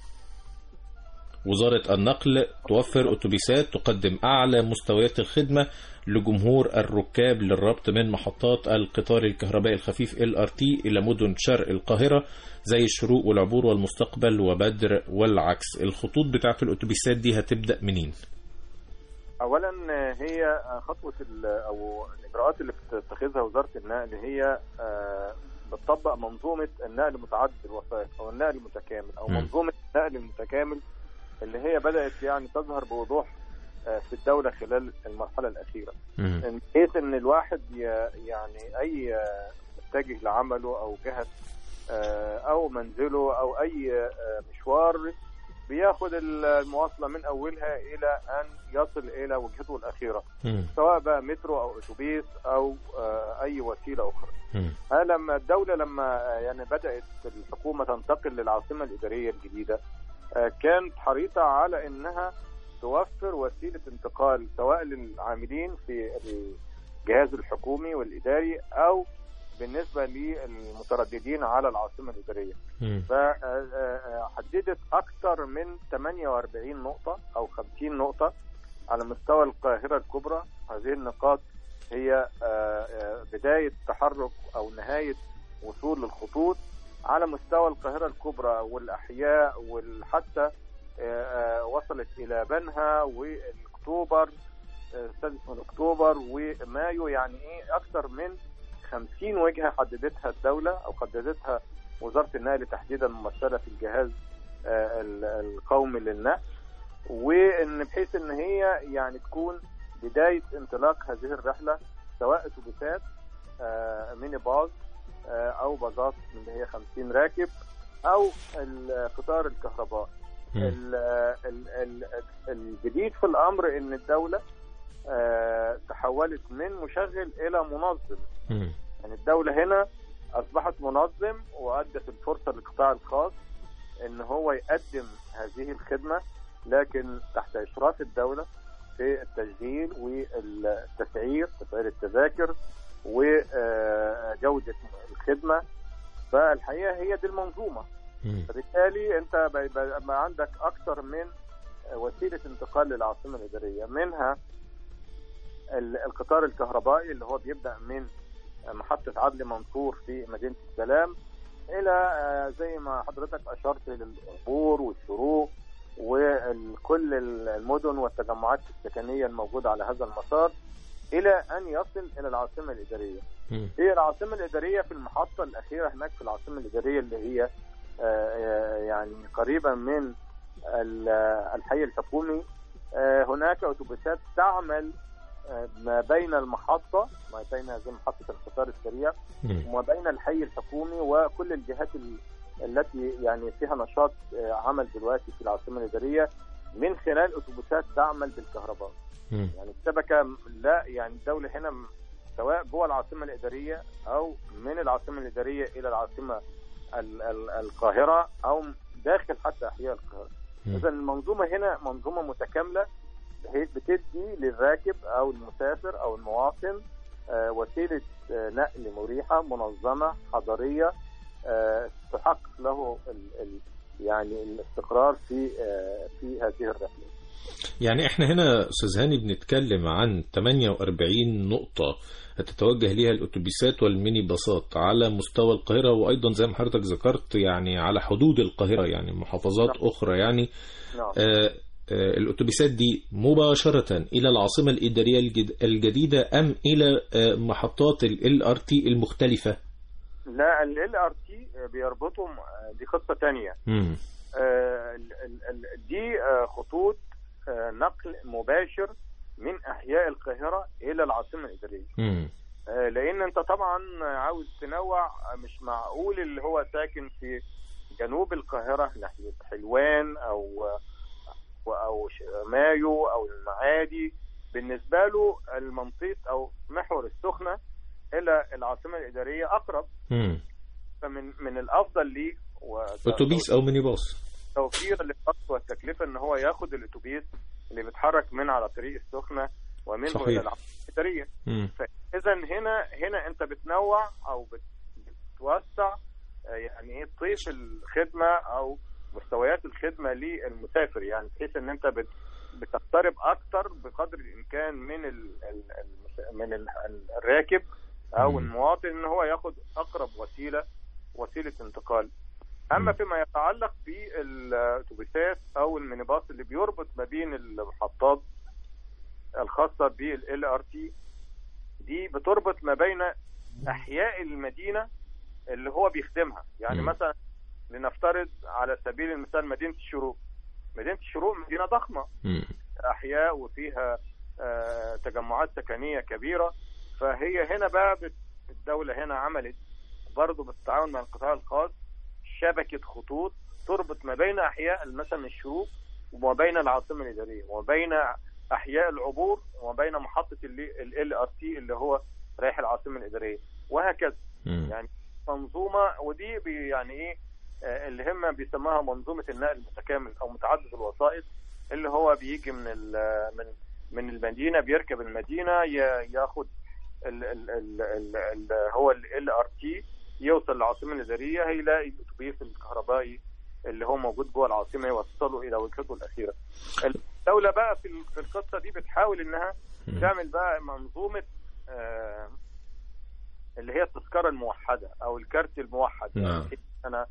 وزارة النقل توفر أتوبيسات تقدم أعلى مستويات الخدمة لجمهور الركاب للربط من محطات القطار الكهربائي الخفيف LRT إلى مدن شرق القاهرة زي الشروق والعبور والمستقبل وبدر والعكس الخطوط بتاعت الأتوبيسات دي هتبدأ منين؟ اولا هي خطوه ال- او الاجراءات اللي بتتخذها وزاره النقل هي آه، بتطبق منظومه النقل متعدد الوسائط او النقل المتكامل او مم. منظومه النقل المتكامل اللي هي بدات يعني تظهر بوضوح آه، في الدوله خلال المرحله الاخيره من حيث ان الواحد ي- يعني اي آه، متجه لعمله او جهه آه، او منزله او اي آه، مشوار بياخد المواصله من اولها الى ان يصل الى وجهته الاخيره سواء بقى مترو او اتوبيس او آه، اي وسيله اخرى ها لما الدولة لما آه، يعني بدأت الحكومة تنتقل للعاصمة الإدارية الجديدة آه، كانت حريصة على إنها توفر وسيلة انتقال سواء للعاملين في الجهاز الحكومي والإداري أو بالنسبة للمترددين على العاصمة الإدارية فحددت أكثر من 48 نقطة أو 50 نقطة على مستوى القاهرة الكبرى هذه النقاط هي آه، آه، بداية تحرك أو نهاية وصول للخطوط على مستوى القاهرة الكبرى والأحياء وحتى وصلت إلى بنها وأكتوبر آه، السادس من أكتوبر ومايو يعني إيه أكثر من 50 وجهة حددتها الدولة أو حددتها وزارة النقل تحديدا ممثلة في الجهاز آه، ال- القومي للنقل وان بحيث ان هي يعني تكون بدايه انطلاق هذه الرحله سواء اتوبيسات آه، ميني باص آه، او باصات من اللي هي 50 راكب او القطار الكهربائي ال- ال- ال- الجديد في الامر ان الدوله آه، تحولت من مشغل الى منظم يعني الدولة هنا أصبحت منظم وأدت الفرصة للقطاع الخاص إن هو يقدم هذه الخدمة لكن تحت إشراف الدولة في التشغيل والتسعير تسعير التذاكر وجودة الخدمة فالحقيقة هي دي المنظومة فبالتالي أنت بيبقى بقى عندك أكثر من وسيلة انتقال للعاصمة الإدارية منها ال- القطار الكهربائي اللي هو بيبدأ من محطة عدلي منصور في مدينة السلام إلى آه، زي ما حضرتك أشرت للعبور والشروق وكل المدن والتجمعات السكنية الموجودة على هذا المسار الى ان يصل الى العاصمه الاداريه مم. هي العاصمه الاداريه في المحطه الاخيره هناك في العاصمه الاداريه اللي هي آه، آه، يعني قريبه من ال- آه، الحي الحكومي آه، هناك اتوبيسات تعمل آه، ما بين المحطه ما بين هذه محطه القطار السريع مم. وما بين الحي الحكومي وكل الجهات ال- التي يعني فيها نشاط آه، عمل دلوقتي في العاصمه الاداريه من خلال اتوبيسات تعمل بالكهرباء مم. يعني الشبكه لا يعني الدوله هنا م- سواء جوه العاصمه الاداريه او من العاصمه الاداريه الى العاصمه ال- ال- القاهره او داخل حتى احياء القاهره. مم. اذا المنظومه هنا منظومه متكامله هي بتدي للراكب او المسافر او المواطن آه، وسيله آه، نقل مريحه منظمه حضاريه آه، تحقق له ال- ال- يعني الاستقرار في آه، في هذه الرحله. يعني احنا هنا استاذ هاني بنتكلم عن 48 نقطة هتتوجه ليها الاتوبيسات والميني باصات على مستوى القاهرة وايضا زي ما حضرتك ذكرت يعني على حدود القاهرة يعني محافظات نعم. اخرى يعني نعم. آه آه الاتوبيسات دي مباشرة الى العاصمة الادارية الجد- الجديدة ام الى آه محطات ال ار تي المختلفة لا ال ار تي بيربطهم آه، دي قصه تانية مم. آه، ال- ال- ال- دي آه، خطوط آه، نقل مباشر من احياء القاهره الى العاصمه الاداريه مم. آه، لان انت طبعا عاوز تنوع آه، مش معقول اللي هو ساكن في جنوب القاهره ناحيه حلوان او او ش- مايو او المعادي بالنسبه له المنطقه او محور السخنه الى العاصمه الاداريه اقرب مم. فمن من الافضل ليه وت- اتوبيس او ميني باص توفير للوقت والتكلفه ان هو ياخد الاتوبيس اللي بيتحرك من على طريق السخنه ومنه صحيح. الى العاصمه الاداريه مم. فاذا هنا هنا انت بتنوع او بت- بتوسع آه، يعني ايه طيف الخدمه او مستويات الخدمه للمسافر يعني بحيث ان انت بت بتقترب اكتر بقدر الامكان من ال ال ال من ال الراكب او مم. المواطن ان هو ياخد اقرب وسيله وسيله انتقال اما مم. فيما يتعلق بالاتوبيسات او المينيباص اللي بيربط ما بين المحطات الخاصه بالال ار تي دي بتربط ما بين احياء المدينه اللي هو بيخدمها يعني مم. مثلا لنفترض على سبيل المثال مدينه الشروق مدينه الشروق مدينه ضخمه مم. احياء وفيها آه، تجمعات سكنيه كبيره فهي هنا بقى بت- الدوله هنا عملت برضه بالتعاون مع القطاع الخاص شبكه خطوط تربط ما بين احياء مثلا الشروق وما بين العاصمه الاداريه وما بين احياء العبور وما بين محطه ال ار تي اللي هو رايح العاصمه الاداريه وهكذا مم. يعني منظومه ودي بي يعني ايه آه، اللي هم بيسموها منظومه النقل المتكامل او متعدد الوسائط اللي هو بيجي من ال- من من المدينه بيركب المدينه ي- ياخد ال ال ال ال ال هو ال ار تي يوصل للعاصمه الاداريه هيلاقي الاتوبيس الكهربائي اللي هو موجود جوه العاصمه يوصله الى وجهته الاخيره. الدوله بقى في ال- في القصه دي بتحاول انها مم. تعمل بقى منظومه آه اللي هي التذكره الموحده او الكارت الموحد نعم. يعني انا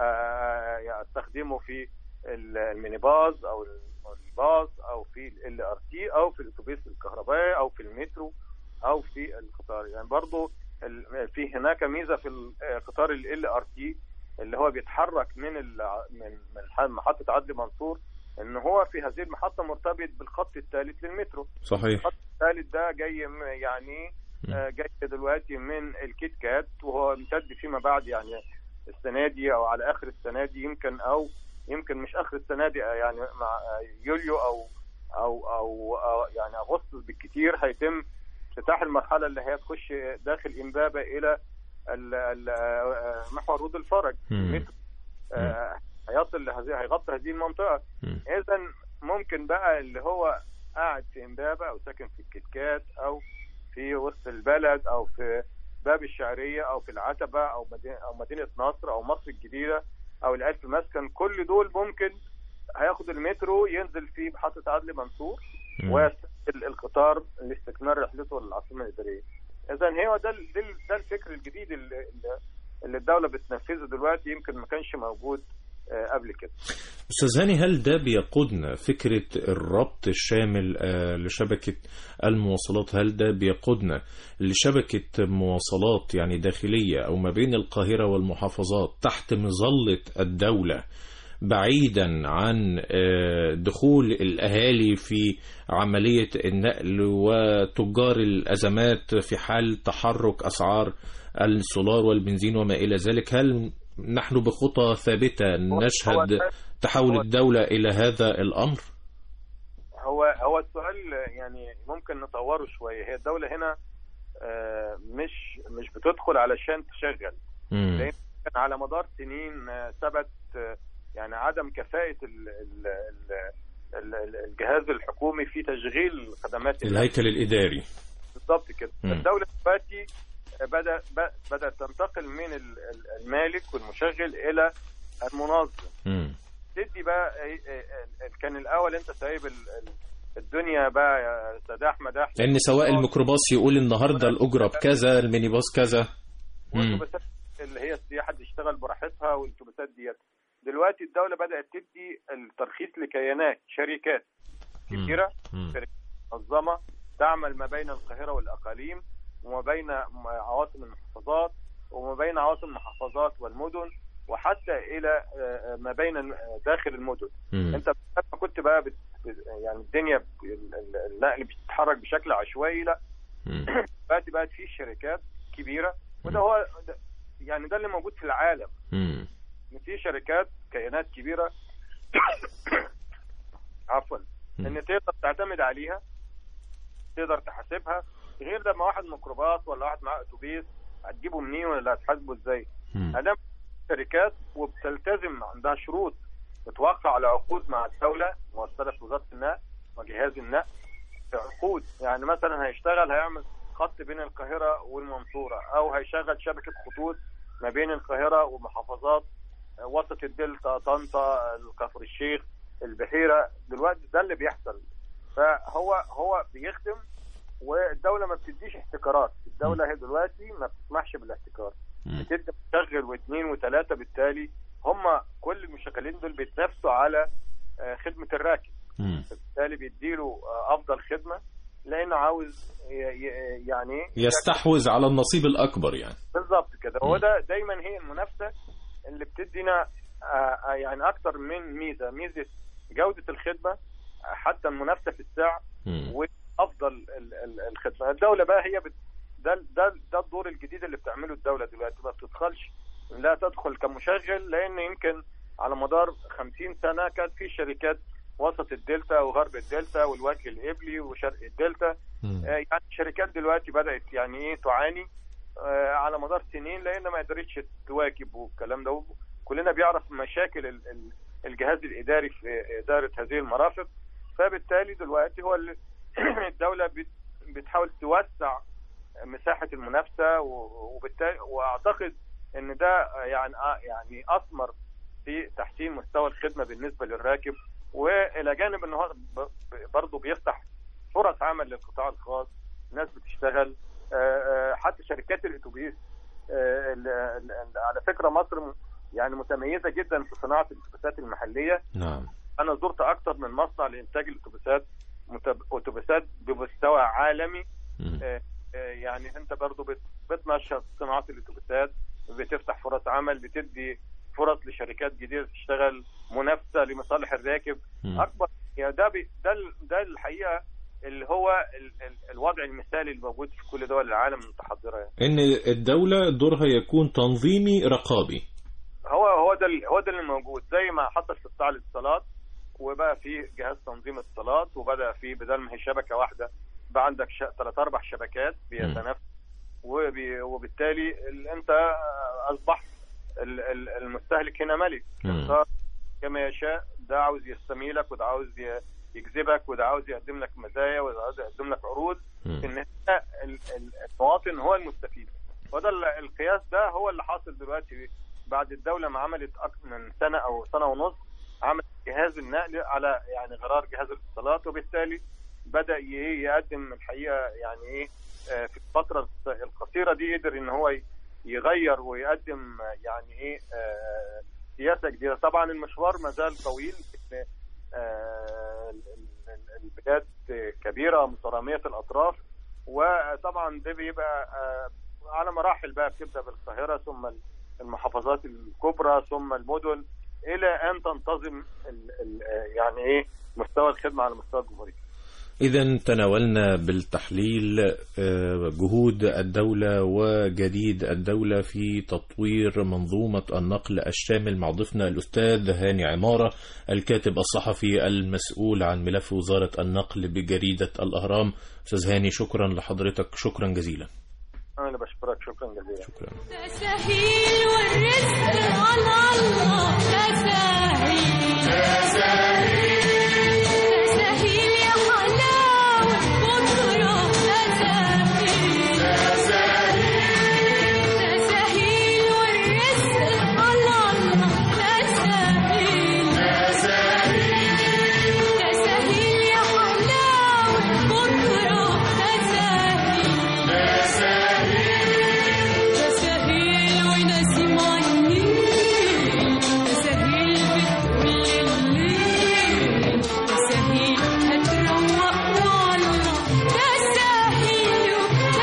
آه استخدمه في ال- المينيباص او الباص او في ال ار تي او في الاتوبيس الكهربائي او في المترو او في القطار يعني برضو ال- في هناك ميزه في ال- آه، قطار ال ار تي اللي هو بيتحرك من ال- من من ح- محطه عدلي منصور ان هو في هذه المحطه مرتبط بالخط الثالث للمترو صحيح الخط الثالث ده جاي م- يعني مم. آه، جاي دلوقتي من الكيت كات وهو امتد فيما بعد يعني السنه دي او على اخر السنه دي يمكن او يمكن مش اخر السنه دي آه، يعني مع آه، يوليو او او او, أو يعني اغسطس بالكثير هيتم افتتاح المرحله اللي هي تخش داخل امبابه الى ال- ال- آه، محور رود الفرج مم. المترو آه، هيصل لهذه هيغطي هذه المنطقه مم. اذا ممكن بقى اللي هو قاعد في امبابه او ساكن في الكتكات او في وسط البلد او في باب الشعريه او في العتبه او مدينه او مدينه نصر او مصر الجديده او الالف مسكن كل دول ممكن هياخد المترو ينزل في محطه عدلي منصور مم. ويستقبل القطار لاستكمال رحلته للعاصمه الاداريه. اذا هو ده ال- ده ال- ده الفكر الجديد اللي, اللي الدوله بتنفذه دلوقتي يمكن ما كانش موجود آه، قبل كده أستاذ هاني هل ده بيقودنا فكرة الربط الشامل آه، لشبكة المواصلات هل ده بيقودنا لشبكة مواصلات يعني داخلية أو ما بين القاهرة والمحافظات تحت مظلة الدولة بعيدا عن آه، دخول الأهالي في عملية النقل وتجار الأزمات في حال تحرك أسعار السولار والبنزين وما إلى ذلك هل نحن بخطى ثابتة نشهد هو- تحول هو- الدولة إلى هذا الأمر هو هو السؤال يعني ممكن نطوره شويه هي الدوله هنا آه، مش مش بتدخل علشان تشغل مم. لان كان على مدار سنين آه، ثبت آه، يعني عدم كفاءه ال- ال- ال- ال- ال- الجهاز الحكومي في تشغيل خدمات النقل. الهيكل الإداري بالضبط كده مم. الدوله دلوقتي بدا ب- بدات تنتقل من ال- ال- المالك والمشغل الى المنظم مم. تدي بقى إيه- إيه- إيه- كان الاول انت سايب ال- ال- الدنيا بقى يا سداح مداح لأن سواء الميكروباص يقول النهاردة الأجرة بكذا المينيباص كذا مم. والاتوبيسات اللي هي السياحه تشتغل براحتها والاتوبيسات ديت دلوقتي الدوله بدات تدي الترخيص لكيانات شركات مم. كبيره مم. شركات منظمه تعمل ما بين القاهره والاقاليم وما بين م- عواصم المحافظات وما بين عواصم المحافظات والمدن وحتى الى آه، ما بين الم- داخل المدن مم. انت لما كنت بقى بت... بت- يعني الدنيا ب- ال- ال- النقل بتتحرك بشكل عشوائي لا مم. دلوقتي بقت في شركات كبيره وده هو ده يعني ده اللي موجود في العالم مم. ان في شركات كيانات كبيره عفوا مم. ان تقدر تعتمد عليها تقدر تحاسبها غير لما واحد ميكروباص ولا واحد معاه اتوبيس هتجيبه منين ولا هتحاسبه ازاي مم. ادام شركات وبتلتزم عندها شروط بتوقع على عقود مع الدوله ممثله في وزاره النقل وجهاز النقل في عقود يعني مثلا هيشتغل هيعمل خط بين القاهره والمنصوره او هيشغل شبكه خطوط ما بين القاهره ومحافظات آه، وسط الدلتا طنطا كفر الشيخ البحيره دلوقتي ده اللي بيحصل فهو هو بيخدم والدوله ما بتديش احتكارات الدوله هي دلوقتي ما بتسمحش بالاحتكار مم. بتدي مشغل واثنين وثلاثه بالتالي هم كل المشغلين دول بيتنافسوا على آه، خدمه الراكب مم. بالتالي بيديله آه، افضل خدمه لانه عاوز ي- ي- يعني يستحوذ على النصيب الأكبر يعني بالظبط كده مم. هو ده دايما هي المنافسه اللي بتدينا آه، آه، يعني اكتر من ميزه ميزه جوده الخدمه آه، حتى المنافسه في السعر مم. وافضل ال- ال- الخدمه الدوله بقى هي بت... ده ده ده الدور الجديد اللي بتعمله الدوله دلوقتي ما بتدخلش لا تدخل كمشغل لان يمكن على مدار 50 سنه كانت في شركات وسط الدلتا وغرب الدلتا والوجه القبلي وشرق الدلتا مم. آه، يعني الشركات دلوقتي بدات يعني ايه تعاني آه، على مدار سنين لان ما قدرتش تواكب والكلام ده كلنا بيعرف مشاكل ال- ال- الجهاز الاداري في اداره هذه المرافق فبالتالي دلوقتي هو ال- الدوله بت- بتحاول توسع مساحه المنافسه و- وبالتالي واعتقد ان ده يعني آه يعني اثمر في تحسين مستوى الخدمه بالنسبه للراكب والى جانب ان هو ب- ب- برضه بيفتح فرص عمل للقطاع الخاص ناس بتشتغل آه، آه، حتى شركات الاتوبيس آه، ال- ال- ال- على فكره مصر م- يعني متميزه جدا في صناعه الاتوبيسات المحليه نعم انا زرت اكثر من مصنع لانتاج الاتوبيسات متب- اتوبيسات بمستوى عالمي مم. آه، آه، يعني انت برضو بت- بتنشط صناعه الاتوبيسات بتفتح فرص عمل بتدي فرص لشركات جديده تشتغل منافسه لمصالح الراكب مم. اكبر يعني ده بي ده ال- ده الحقيقه اللي هو ال ال الوضع المثالي الموجود في كل دول العالم المتحضره يعني. إن الدولة دورها يكون تنظيمي رقابي هو هو ده ال- هو ده اللي موجود زي ما حصل في قطاع الاتصالات وبقى في جهاز تنظيم اتصالات وبدا في بدل ما هي شبكه واحده بقى عندك ثلاث اربع شبكات بيتنافسوا وبي وبالتالي ال- انت اصبح ال- ال- المستهلك هنا ملك مم. يختار كما يشاء ده عاوز يستميلك وده عاوز ي- يجذبك وده عاوز يقدم لك مزايا وده عاوز يقدم لك عروض مم. في النهايه ال- ال- المواطن هو المستفيد وده ال- القياس ده هو اللي حاصل دلوقتي بعد الدوله ما عملت اكثر من سنه او سنه ونص عملت جهاز النقل على يعني غرار جهاز الاتصالات وبالتالي بدا ي- يقدم الحقيقه يعني ايه آه، في الفتره القصيره دي قدر ان هو ي- يغير ويقدم آه، يعني ايه آه، سياسه جديده طبعا المشوار ما زال طويل لأن، آه، ال- ال- البلاد كبيره متراميه الاطراف وطبعا ده بيبقى آه، على مراحل بقى بتبدا بالقاهره ثم المحافظات الكبرى ثم المدن الى ان تنتظم ال- ال- آه، يعني ايه مستوى الخدمه على مستوى الجمهوريه إذا تناولنا بالتحليل آه، جهود الدولة وجديد الدولة في تطوير منظومة النقل الشامل مع ضيفنا الأستاذ هاني عمارة الكاتب الصحفي المسؤول عن ملف وزارة النقل بجريدة الأهرام أستاذ هاني شكرا لحضرتك شكرا جزيلا انا اللي بشكرك شكرا جزيلا شكرا تساهيل والرزق على الله تساهيل تساهيل يا حلاوة بكرة تساهيل تساهيل والرزق على الله تساهيل تساهيل يا حلاوة بكرة تساهيل تساهيل ونسيم عينين تساهيل بتقول الليل تساهيل هتروق والله تساهيل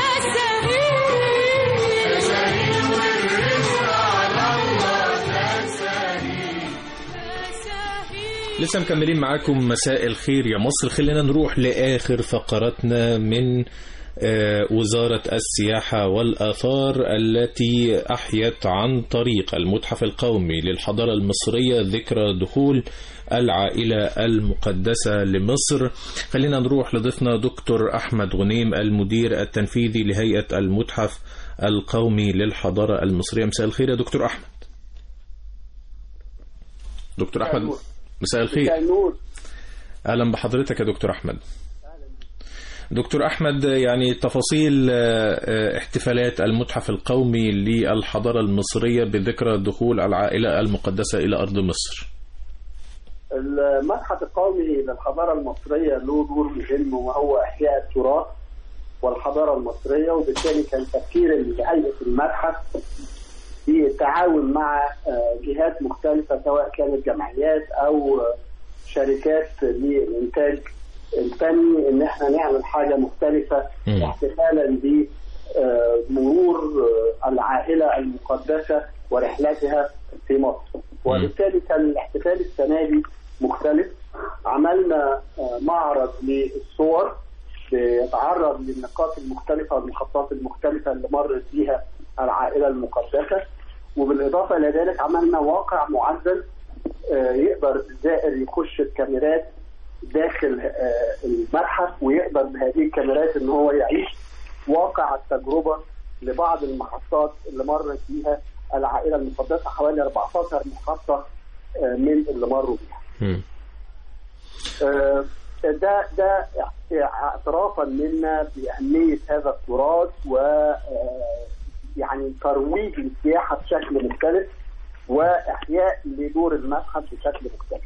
تساهيل تساهيل والرزق على الله تساهيل تساهيل لسه مكملين معاكم مساء الخير يا مصر خلينا نروح لآخر فقراتنا من آه، وزارة السياحة والآثار التي أحيت عن طريق المتحف القومي للحضارة المصرية ذكرى دخول العائلة المقدسة لمصر خلينا نروح لضيفنا دكتور أحمد غنيم المدير التنفيذي لهيئة المتحف القومي للحضارة المصرية مساء الخير يا دكتور أحمد دكتور أحمد مساء الخير اهلا بحضرتك يا دكتور احمد دكتور احمد يعني تفاصيل آه، احتفالات المتحف القومي للحضاره المصريه بذكرى دخول العائله المقدسه الى ارض مصر المتحف القومي للحضارة المصرية له دور مهم وهو إحياء التراث والحضارة المصرية وبالتالي كان تفكير هيئة المتحف في التعاون مع آه، جهات مختلفة سواء كانت جمعيات أو آه، شركات للإنتاج الفني إن إحنا نعمل حاجة مختلفة مم. احتفالا بمرور العائلة المقدسة ورحلتها في مصر وبالتالي كان الاحتفال السنة دي مختلف عملنا آه، معرض للصور بيتعرض للنقاط المختلفة والمحطات المختلفة اللي مرت بيها العائلة المقدسة وبالإضافة إلى ذلك عملنا واقع معزز آه، يقدر الزائر يخش بكاميرات داخل آه، المتحف ويقدر بهذه الكاميرات ان هو يعيش واقع التجربه لبعض المحطات اللي مرت بيها العائله المقدسه حوالي 14 محطه آه، من اللي مروا بيها. مم. آه، ده ده اعترافا منا باهميه هذا التراث و آه، يعني ترويج للسياحه بشكل مختلف واحياء لدور المتحف بشكل مختلف.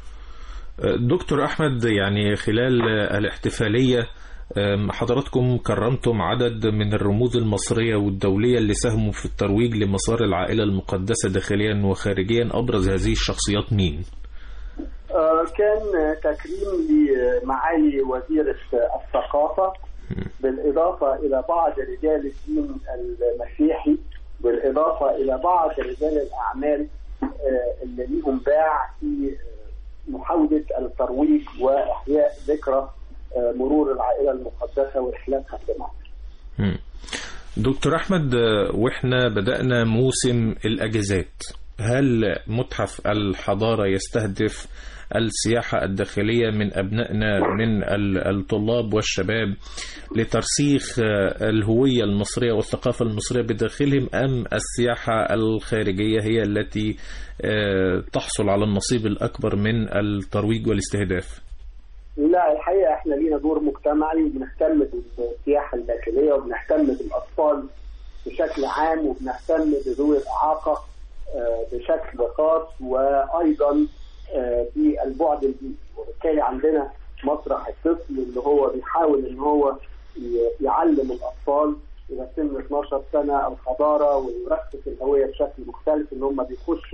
دكتور احمد يعني خلال الاحتفاليه أم، حضراتكم كرمتم عدد من الرموز المصريه والدوليه اللي ساهموا في الترويج لمسار العائله المقدسه داخليا وخارجيا ابرز هذه الشخصيات مين؟ آه، كان تكريم لمعالي وزير الثقافة بالإضافة إلى بعض رجال الدين المسيحي بالإضافة إلى بعض رجال الأعمال آه، اللي ليهم باع في آه، محاولة الترويج وإحياء ذكرى آه، مرور العائلة المقدسة ورحلاتها في مصر. مم. دكتور احمد أه، واحنا بدانا موسم الاجازات هل متحف الحضاره يستهدف السياحه الداخليه من ابنائنا من ال- الطلاب والشباب لترسيخ أه، الهويه المصريه والثقافه المصريه بداخلهم ام السياحه الخارجيه هي التي أه، تحصل على النصيب الاكبر من الترويج والاستهداف لا الحقيقه احنا لينا دور مجتمعي بنهتم بالسياحه الداخليه وبنهتم بالاطفال بشكل عام وبنهتم بذوي الاعاقه آه، بشكل خاص وايضا آه، بالبعد البيئي وبالتالي عندنا مسرح الطفل اللي هو بيحاول ان هو ي- يعلم الاطفال الى سن 12 سنه الحضاره ويركز الهويه بشكل مختلف ان هم بيخشوا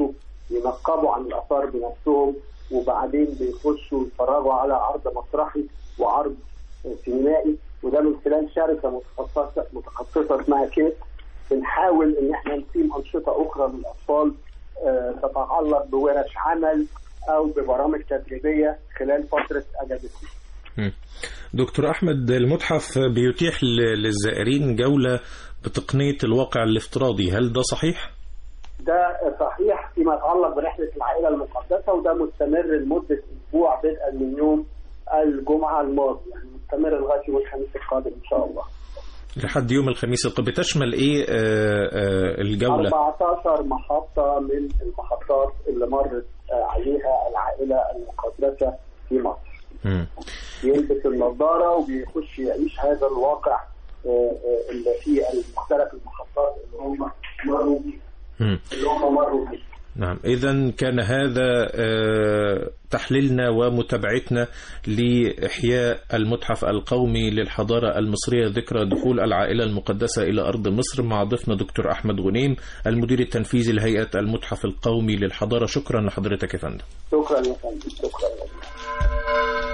ينقبوا عن الاثار بنفسهم وبعدين بيخشوا يتفرجوا على عرض مسرحي وعرض سينمائي وده من خلال شركه متخصصه متخصصه اسمها كيت بنحاول ان احنا نقيم انشطه اخرى للاطفال آه، تتعلق بورش عمل او ببرامج تدريبيه خلال فتره اجازتهم. مم. دكتور أحمد المتحف بيتيح ل- للزائرين جولة بتقنية الواقع الافتراضي هل ده صحيح؟ ده صحيح فيما يتعلق برحله العائله المقدسه وده مستمر لمده اسبوع بدءا من يوم الجمعه الماضي يعني مستمر لغايه يوم الخميس القادم ان شاء الله. لحد يوم الخميس القادم بتشمل إيه آه، آه، الجولة؟ 14 محطه من المحطات اللي مرت آه، عليها العائله المقدسه في مصر. مم. يلبس النظاره وبيخش يعيش هذا الواقع آه، آه، اللي فيه المختلف المحطات اللي هم مروا بيه مم. اللي هم مروا بيه. نعم إذا كان هذا آه، تحليلنا ومتابعتنا لإحياء المتحف القومي للحضارة المصرية ذكرى دخول العائلة المقدسة إلى أرض مصر مع ضيفنا دكتور أحمد غنيم المدير التنفيذي لهيئة المتحف القومي للحضارة شكرا لحضرتك يا فندم شكرا يا فندم شكرا يا فندم.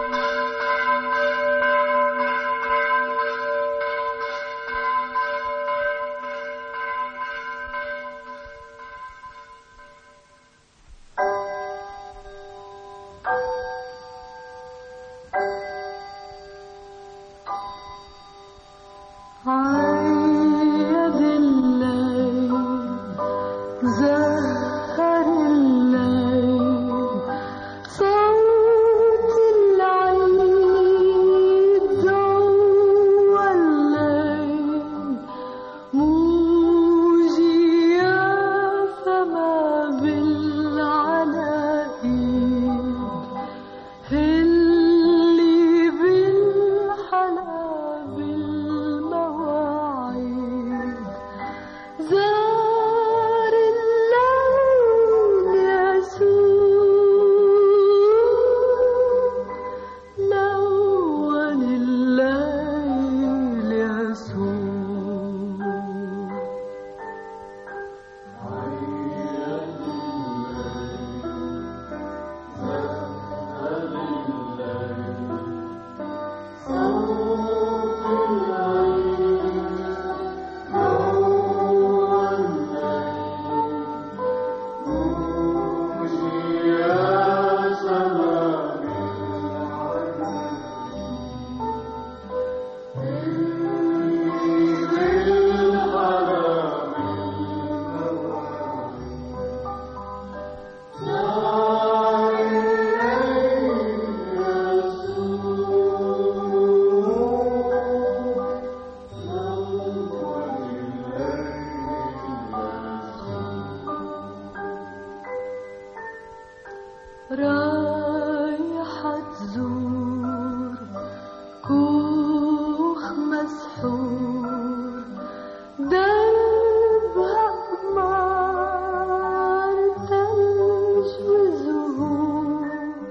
عيد الليل زهر الليل صوت العيد جوا الليل موجي يا فما بالعناقيد اللي بالحلا بالمواعيد زار الليل يسوع لون الليل يسوع رايحة تزور كوخ مسحور دربها أقمار ثلج وزهور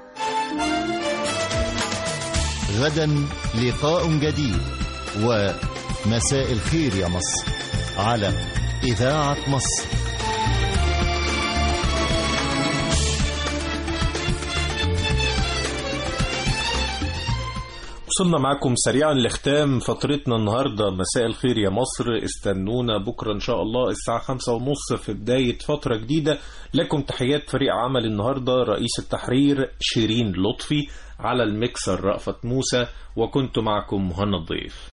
غدا لقاء جديد ومساء الخير يا مصر على إذاعة مصر وصلنا معكم سريعا لختام فترتنا النهاردة مساء الخير يا مصر استنونا بكرة إن شاء الله الساعة خمسة ونص في بداية فترة جديدة لكم تحيات فريق عمل النهاردة رئيس التحرير شيرين لطفي على المكسر رأفت موسى وكنت معكم مهنا الضيف